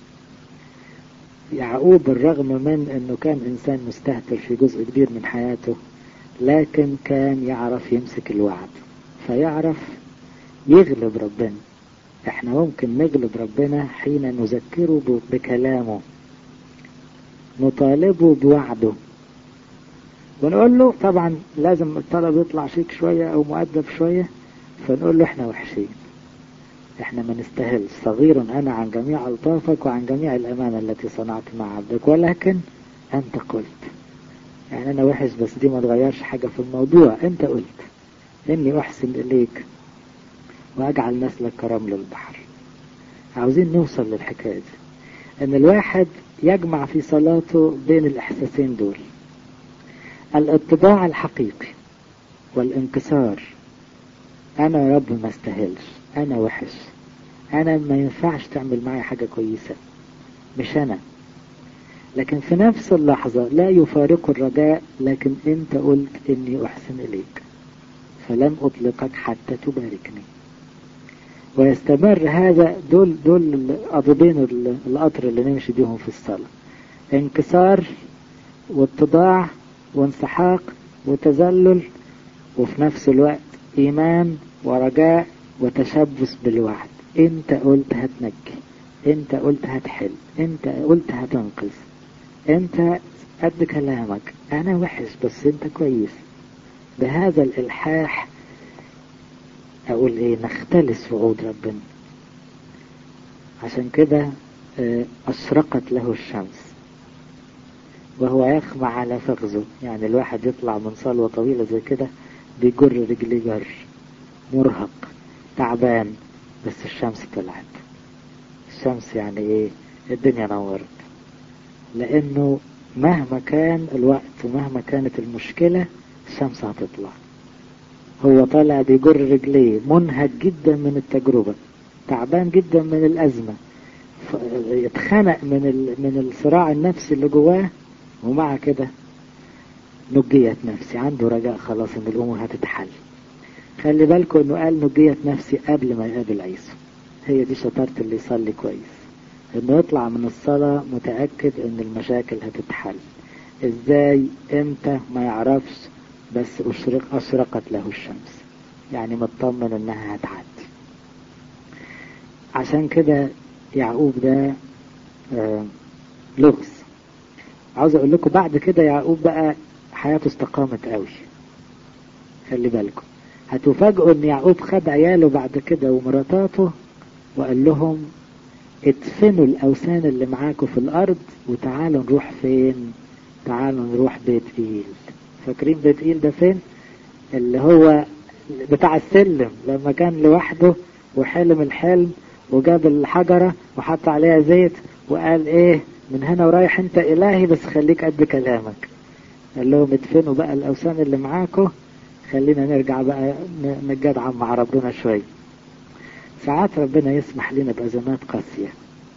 يعقوب بالرغم من انه كان انسان مستهتر في جزء كبير من حياته لكن كان يعرف يمسك الوعد فيعرف يغلب ربنا احنا ممكن نغلب ربنا حين نذكره بكلامه نطالبه بوعده ونقول له طبعا لازم الطلب يطلع شيك شوية او مؤدب شوية فنقول له احنا وحشين احنا ما نستاهلش صغير انا عن جميع الطافك وعن جميع الامانة التي صنعت مع عبدك ولكن انت قلت يعني انا وحش بس دي ما تغيرش حاجة في الموضوع انت قلت اني احسن اليك واجعل نسلك كرمل البحر عاوزين نوصل للحكاية دي ان الواحد يجمع في صلاته بين الاحساسين دول الاتباع الحقيقي والانكسار انا يا رب ما استاهلش انا وحش انا ما ينفعش تعمل معي حاجة كويسة مش انا لكن في نفس اللحظة لا يفارق الرجاء لكن انت قلت اني احسن اليك فلن اطلقك حتى تباركني ويستمر هذا دول دول قضبين القطر اللي نمشي بيهم في الصلاة انكسار واتضاع وانسحاق وتذلل وفي نفس الوقت ايمان ورجاء وتشبث بالوعد انت قلت هتنجي انت قلت هتحل انت قلت هتنقذ انت قد كلامك انا وحش بس انت كويس بهذا الالحاح اقول ايه نختلس وعود ربنا عشان كده اشرقت له الشمس وهو يخمع على فخذه يعني الواحد يطلع من صلوة طويلة زي كده بيجر رجليه جر مرهق تعبان بس الشمس طلعت الشمس يعني ايه الدنيا نورت لانه مهما كان الوقت ومهما كانت المشكلة الشمس هتطلع هو طالع بيجر رجليه منهك جدا من التجربة تعبان جدا من الأزمة يتخنق من من الصراع النفسي اللي جواه ومع كده نجيت نفسي عنده رجاء خلاص ان الامور هتتحل خلي بالكم انه قال نجيت نفسي قبل ما يقابل عيسو هي دي شطارة اللي يصلي كويس انه يطلع من الصلاة متأكد ان المشاكل هتتحل ازاي امتى ما يعرفش بس أشرق أشرقت له الشمس يعني مطمن انها هتعدي عشان كده يعقوب ده آه لغز عاوز اقول لكم بعد كده يعقوب بقى حياته استقامت قوي خلي بالكم هتفاجئوا ان يعقوب خد عياله بعد كده ومراتاته وقال لهم ادفنوا الاوثان اللي معاكم في الارض وتعالوا نروح فين تعالوا نروح بيت ايل فاكرين بيت ايل ده فين اللي هو بتاع السلم لما كان لوحده وحلم الحلم وجاب الحجرة وحط عليها زيت وقال ايه من هنا ورايح انت الهي بس خليك قد كلامك قال لهم ادفنوا بقى الاوثان اللي معاكم خلينا نرجع بقى نتجدعم مع ربنا شوية ساعات ربنا يسمح لنا بأزمات قاسية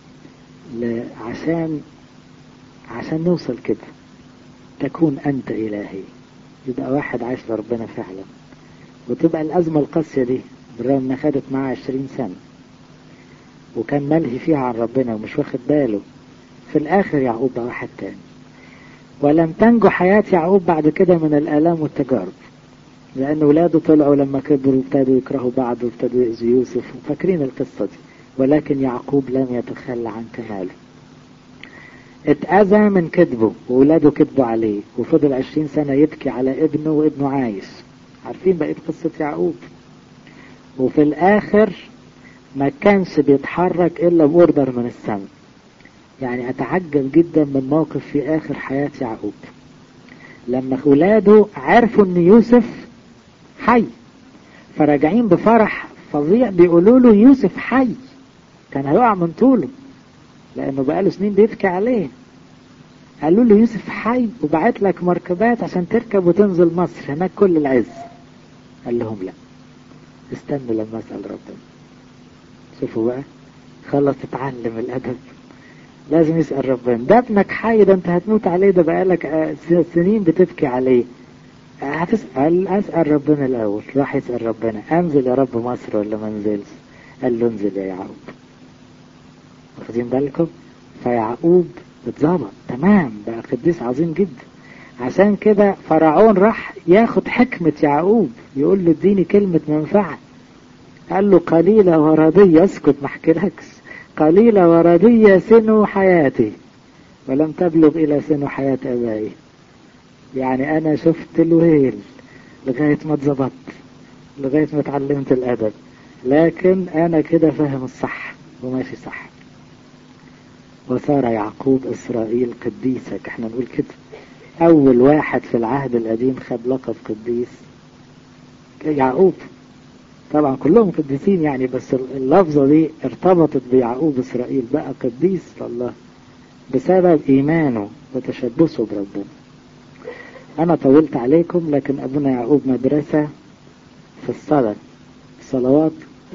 عشان عشان نوصل كده تكون أنت إلهي يبقى واحد عايش لربنا فعلا وتبقى الأزمة القاسية دي بالرغم إنها خدت معاه عشرين سنة وكان ملهي فيها عن ربنا ومش واخد باله في الآخر يعقوب بقى واحد تاني ولم تنجو حياة يعقوب بعد كده من الآلام والتجارب لأن ولاده طلعوا لما كبروا وابتدوا يكرهوا بعض وابتدوا يأذوا يوسف فاكرين القصة دي ولكن يعقوب لم يتخلى عن كماله اتأذى من كذبه وولاده كذبوا عليه وفضل عشرين سنة يبكي على ابنه وابنه عايش عارفين بقيت قصة يعقوب وفي الآخر ما كانش بيتحرك إلا بأوردر من السماء يعني أتعجب جدا من موقف في آخر حياة يعقوب لما ولاده عرفوا ان يوسف حي فراجعين بفرح فظيع بيقولوا له يوسف حي كان هيقع من طوله لانه بقاله سنين بيبكي عليه قالوا له يوسف حي وبعت لك مركبات عشان تركب وتنزل مصر هناك كل العز قال لهم لا استنوا لما اسال ربنا شوفوا بقى خلص اتعلم الادب لازم يسال ربنا ده ابنك حي ده انت هتموت عليه ده بقالك سنين بتبكي عليه هتسال اسال ربنا الاول راح يسال ربنا انزل يا رب مصر ولا ما انزلش قال له انزل يا يعقوب واخدين بالكم فيعقوب اتظبط تمام بقى قديس عظيم جدا عشان كده فرعون راح ياخد حكمة يعقوب يقول له اديني كلمة منفعة قال له قليلة وردية اسكت ما احكيلكش قليلة وردية سن حياتي ولم تبلغ إلى سن حياة أبائي يعني أنا شفت الويل لغاية ما اتظبطت لغاية ما اتعلمت الأدب لكن أنا كده فاهم الصح وماشي صح وصار يعقوب إسرائيل قديسك احنا نقول كده أول واحد في العهد القديم خد لقب قديس يعقوب طبعا كلهم قديسين يعني بس اللفظة دي ارتبطت بيعقوب إسرائيل بقى قديس لله بسبب إيمانه وتشبثه بربنا أنا طولت عليكم لكن أبونا يعقوب مدرسة في الصلاة الصلوات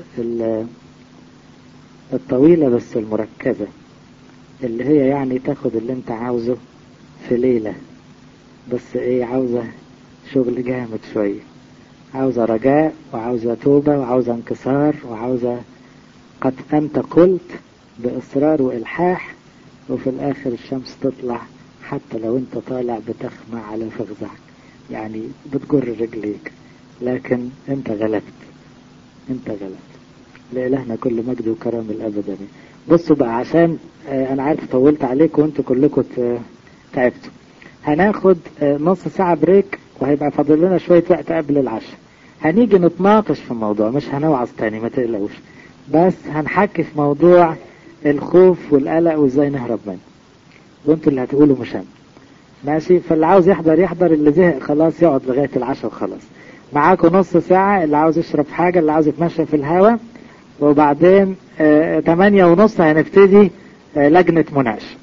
الطويلة بس المركزة اللي هي يعني تاخد اللي انت عاوزه في ليلة بس ايه عاوزة شغل جامد شوية عاوزة رجاء وعاوزة توبة وعاوزة انكسار وعاوزة قد انت قلت باصرار والحاح وفي الاخر الشمس تطلع حتى لو انت طالع بتخمع على فخذك يعني بتجر رجليك لكن انت غلبت انت غلبت لإلهنا كل مجد وكرم الأبد بصوا بقى عشان اه أنا عارف طولت عليكم وانتوا كلكم تعبتوا هناخد اه نص ساعة بريك وهيبقى فاضل لنا شوية وقت قبل العشاء هنيجي نتناقش في الموضوع مش هنوعظ تاني ما تقلقوش بس هنحكي في موضوع الخوف والقلق وازاي نهرب منه وانتوا اللي هتقولوا مش انا ماشي فاللي عاوز يحضر يحضر اللي زهق خلاص يقعد لغاية العشاء وخلاص معاكم نص ساعة اللي عاوز يشرب حاجة اللي عاوز يتمشى في الهواء وبعدين آه تمانية ونص هنبتدي آه لجنة مناقشة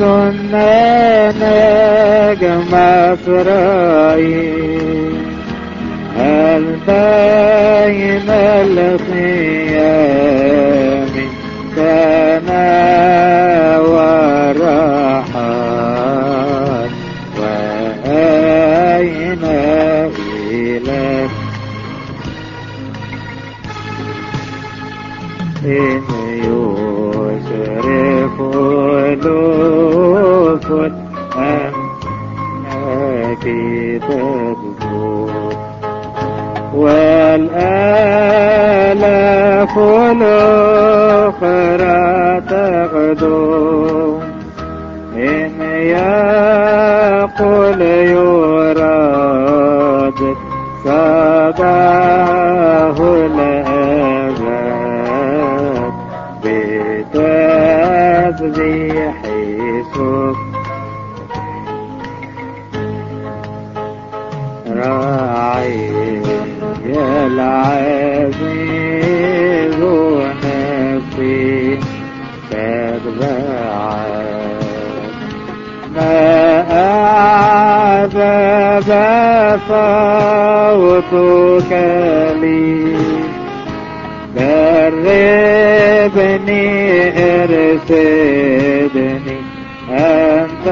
كنا نجم إسرائيل هل بين الخيام كان وراحات وأين إليك إن يشرف ألوف الأملاك تبدو والآلاف الأخرى تغدو إن يقول يراد صباه الأبد بتسبيح سكر راعي العزيز نفسي تتبعك ما أعذب صوتك لي دربني ارشدني أنت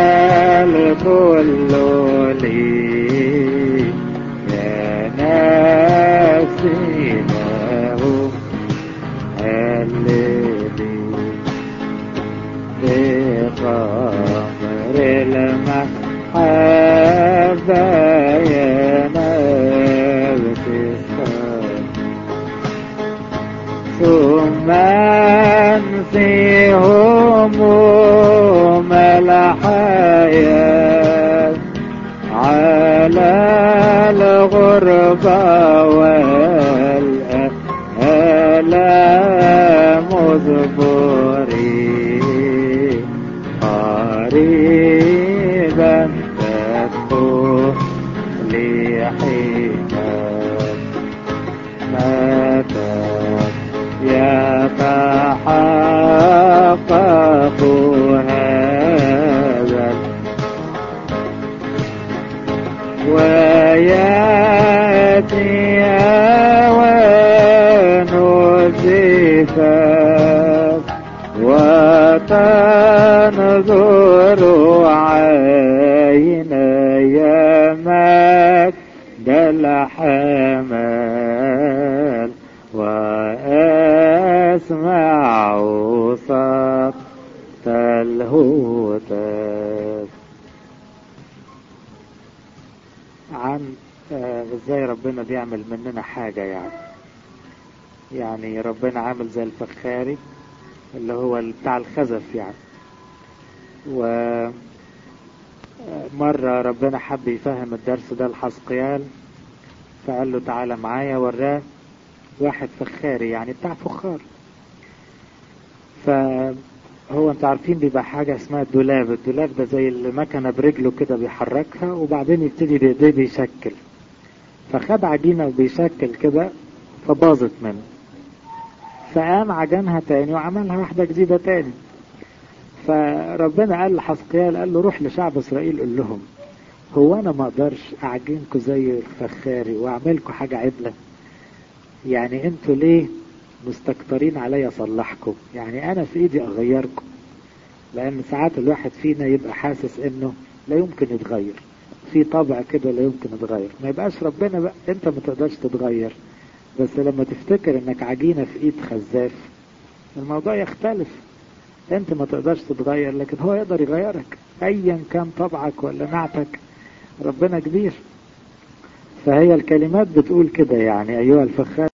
الكل لي يا نفسي له هللي بقمر المحبة يا نفسي ثم انسي هموم الحياة على الغربة والآلام اذكري قريبا تدخل لي حماك متى يتحقق هذا وياتي اوان الزفاف وتنظر عيني مجد الحمال وأسمع صوت الهتاف عن آه، ازاي ربنا بيعمل مننا حاجة يعني يعني ربنا عامل زي الفخاري اللي هو بتاع الخزف يعني و مرة ربنا حب يفهم الدرس ده لحسقيال فقال له تعالى معايا وراه واحد فخاري يعني بتاع فخار فهو انتوا عارفين بيبقى حاجة اسمها الدولاب الدولاب ده زي المكنة برجله كده بيحركها وبعدين يبتدي بايديه بيشكل فخد عجينة وبيشكل كده فباظت منه فقام عجنها تاني وعملها واحدة جديدة تاني فربنا قال لحسقيال قال له روح لشعب اسرائيل قول لهم هو انا ما اقدرش اعجنكم زي الفخاري واعملكم حاجة عدلة يعني انتوا ليه مستكترين عليا اصلحكم يعني انا في ايدي اغيركم لان ساعات الواحد فينا يبقى حاسس انه لا يمكن يتغير في طبع كده لا يمكن يتغير ما يبقاش ربنا بقى انت ما تقدرش تتغير بس لما تفتكر انك عجينة في ايد خزاف الموضوع يختلف انت ما تقدرش تتغير لكن هو يقدر يغيرك ايا كان طبعك ولا نعتك ربنا كبير فهي الكلمات بتقول كده يعني ايها الفخار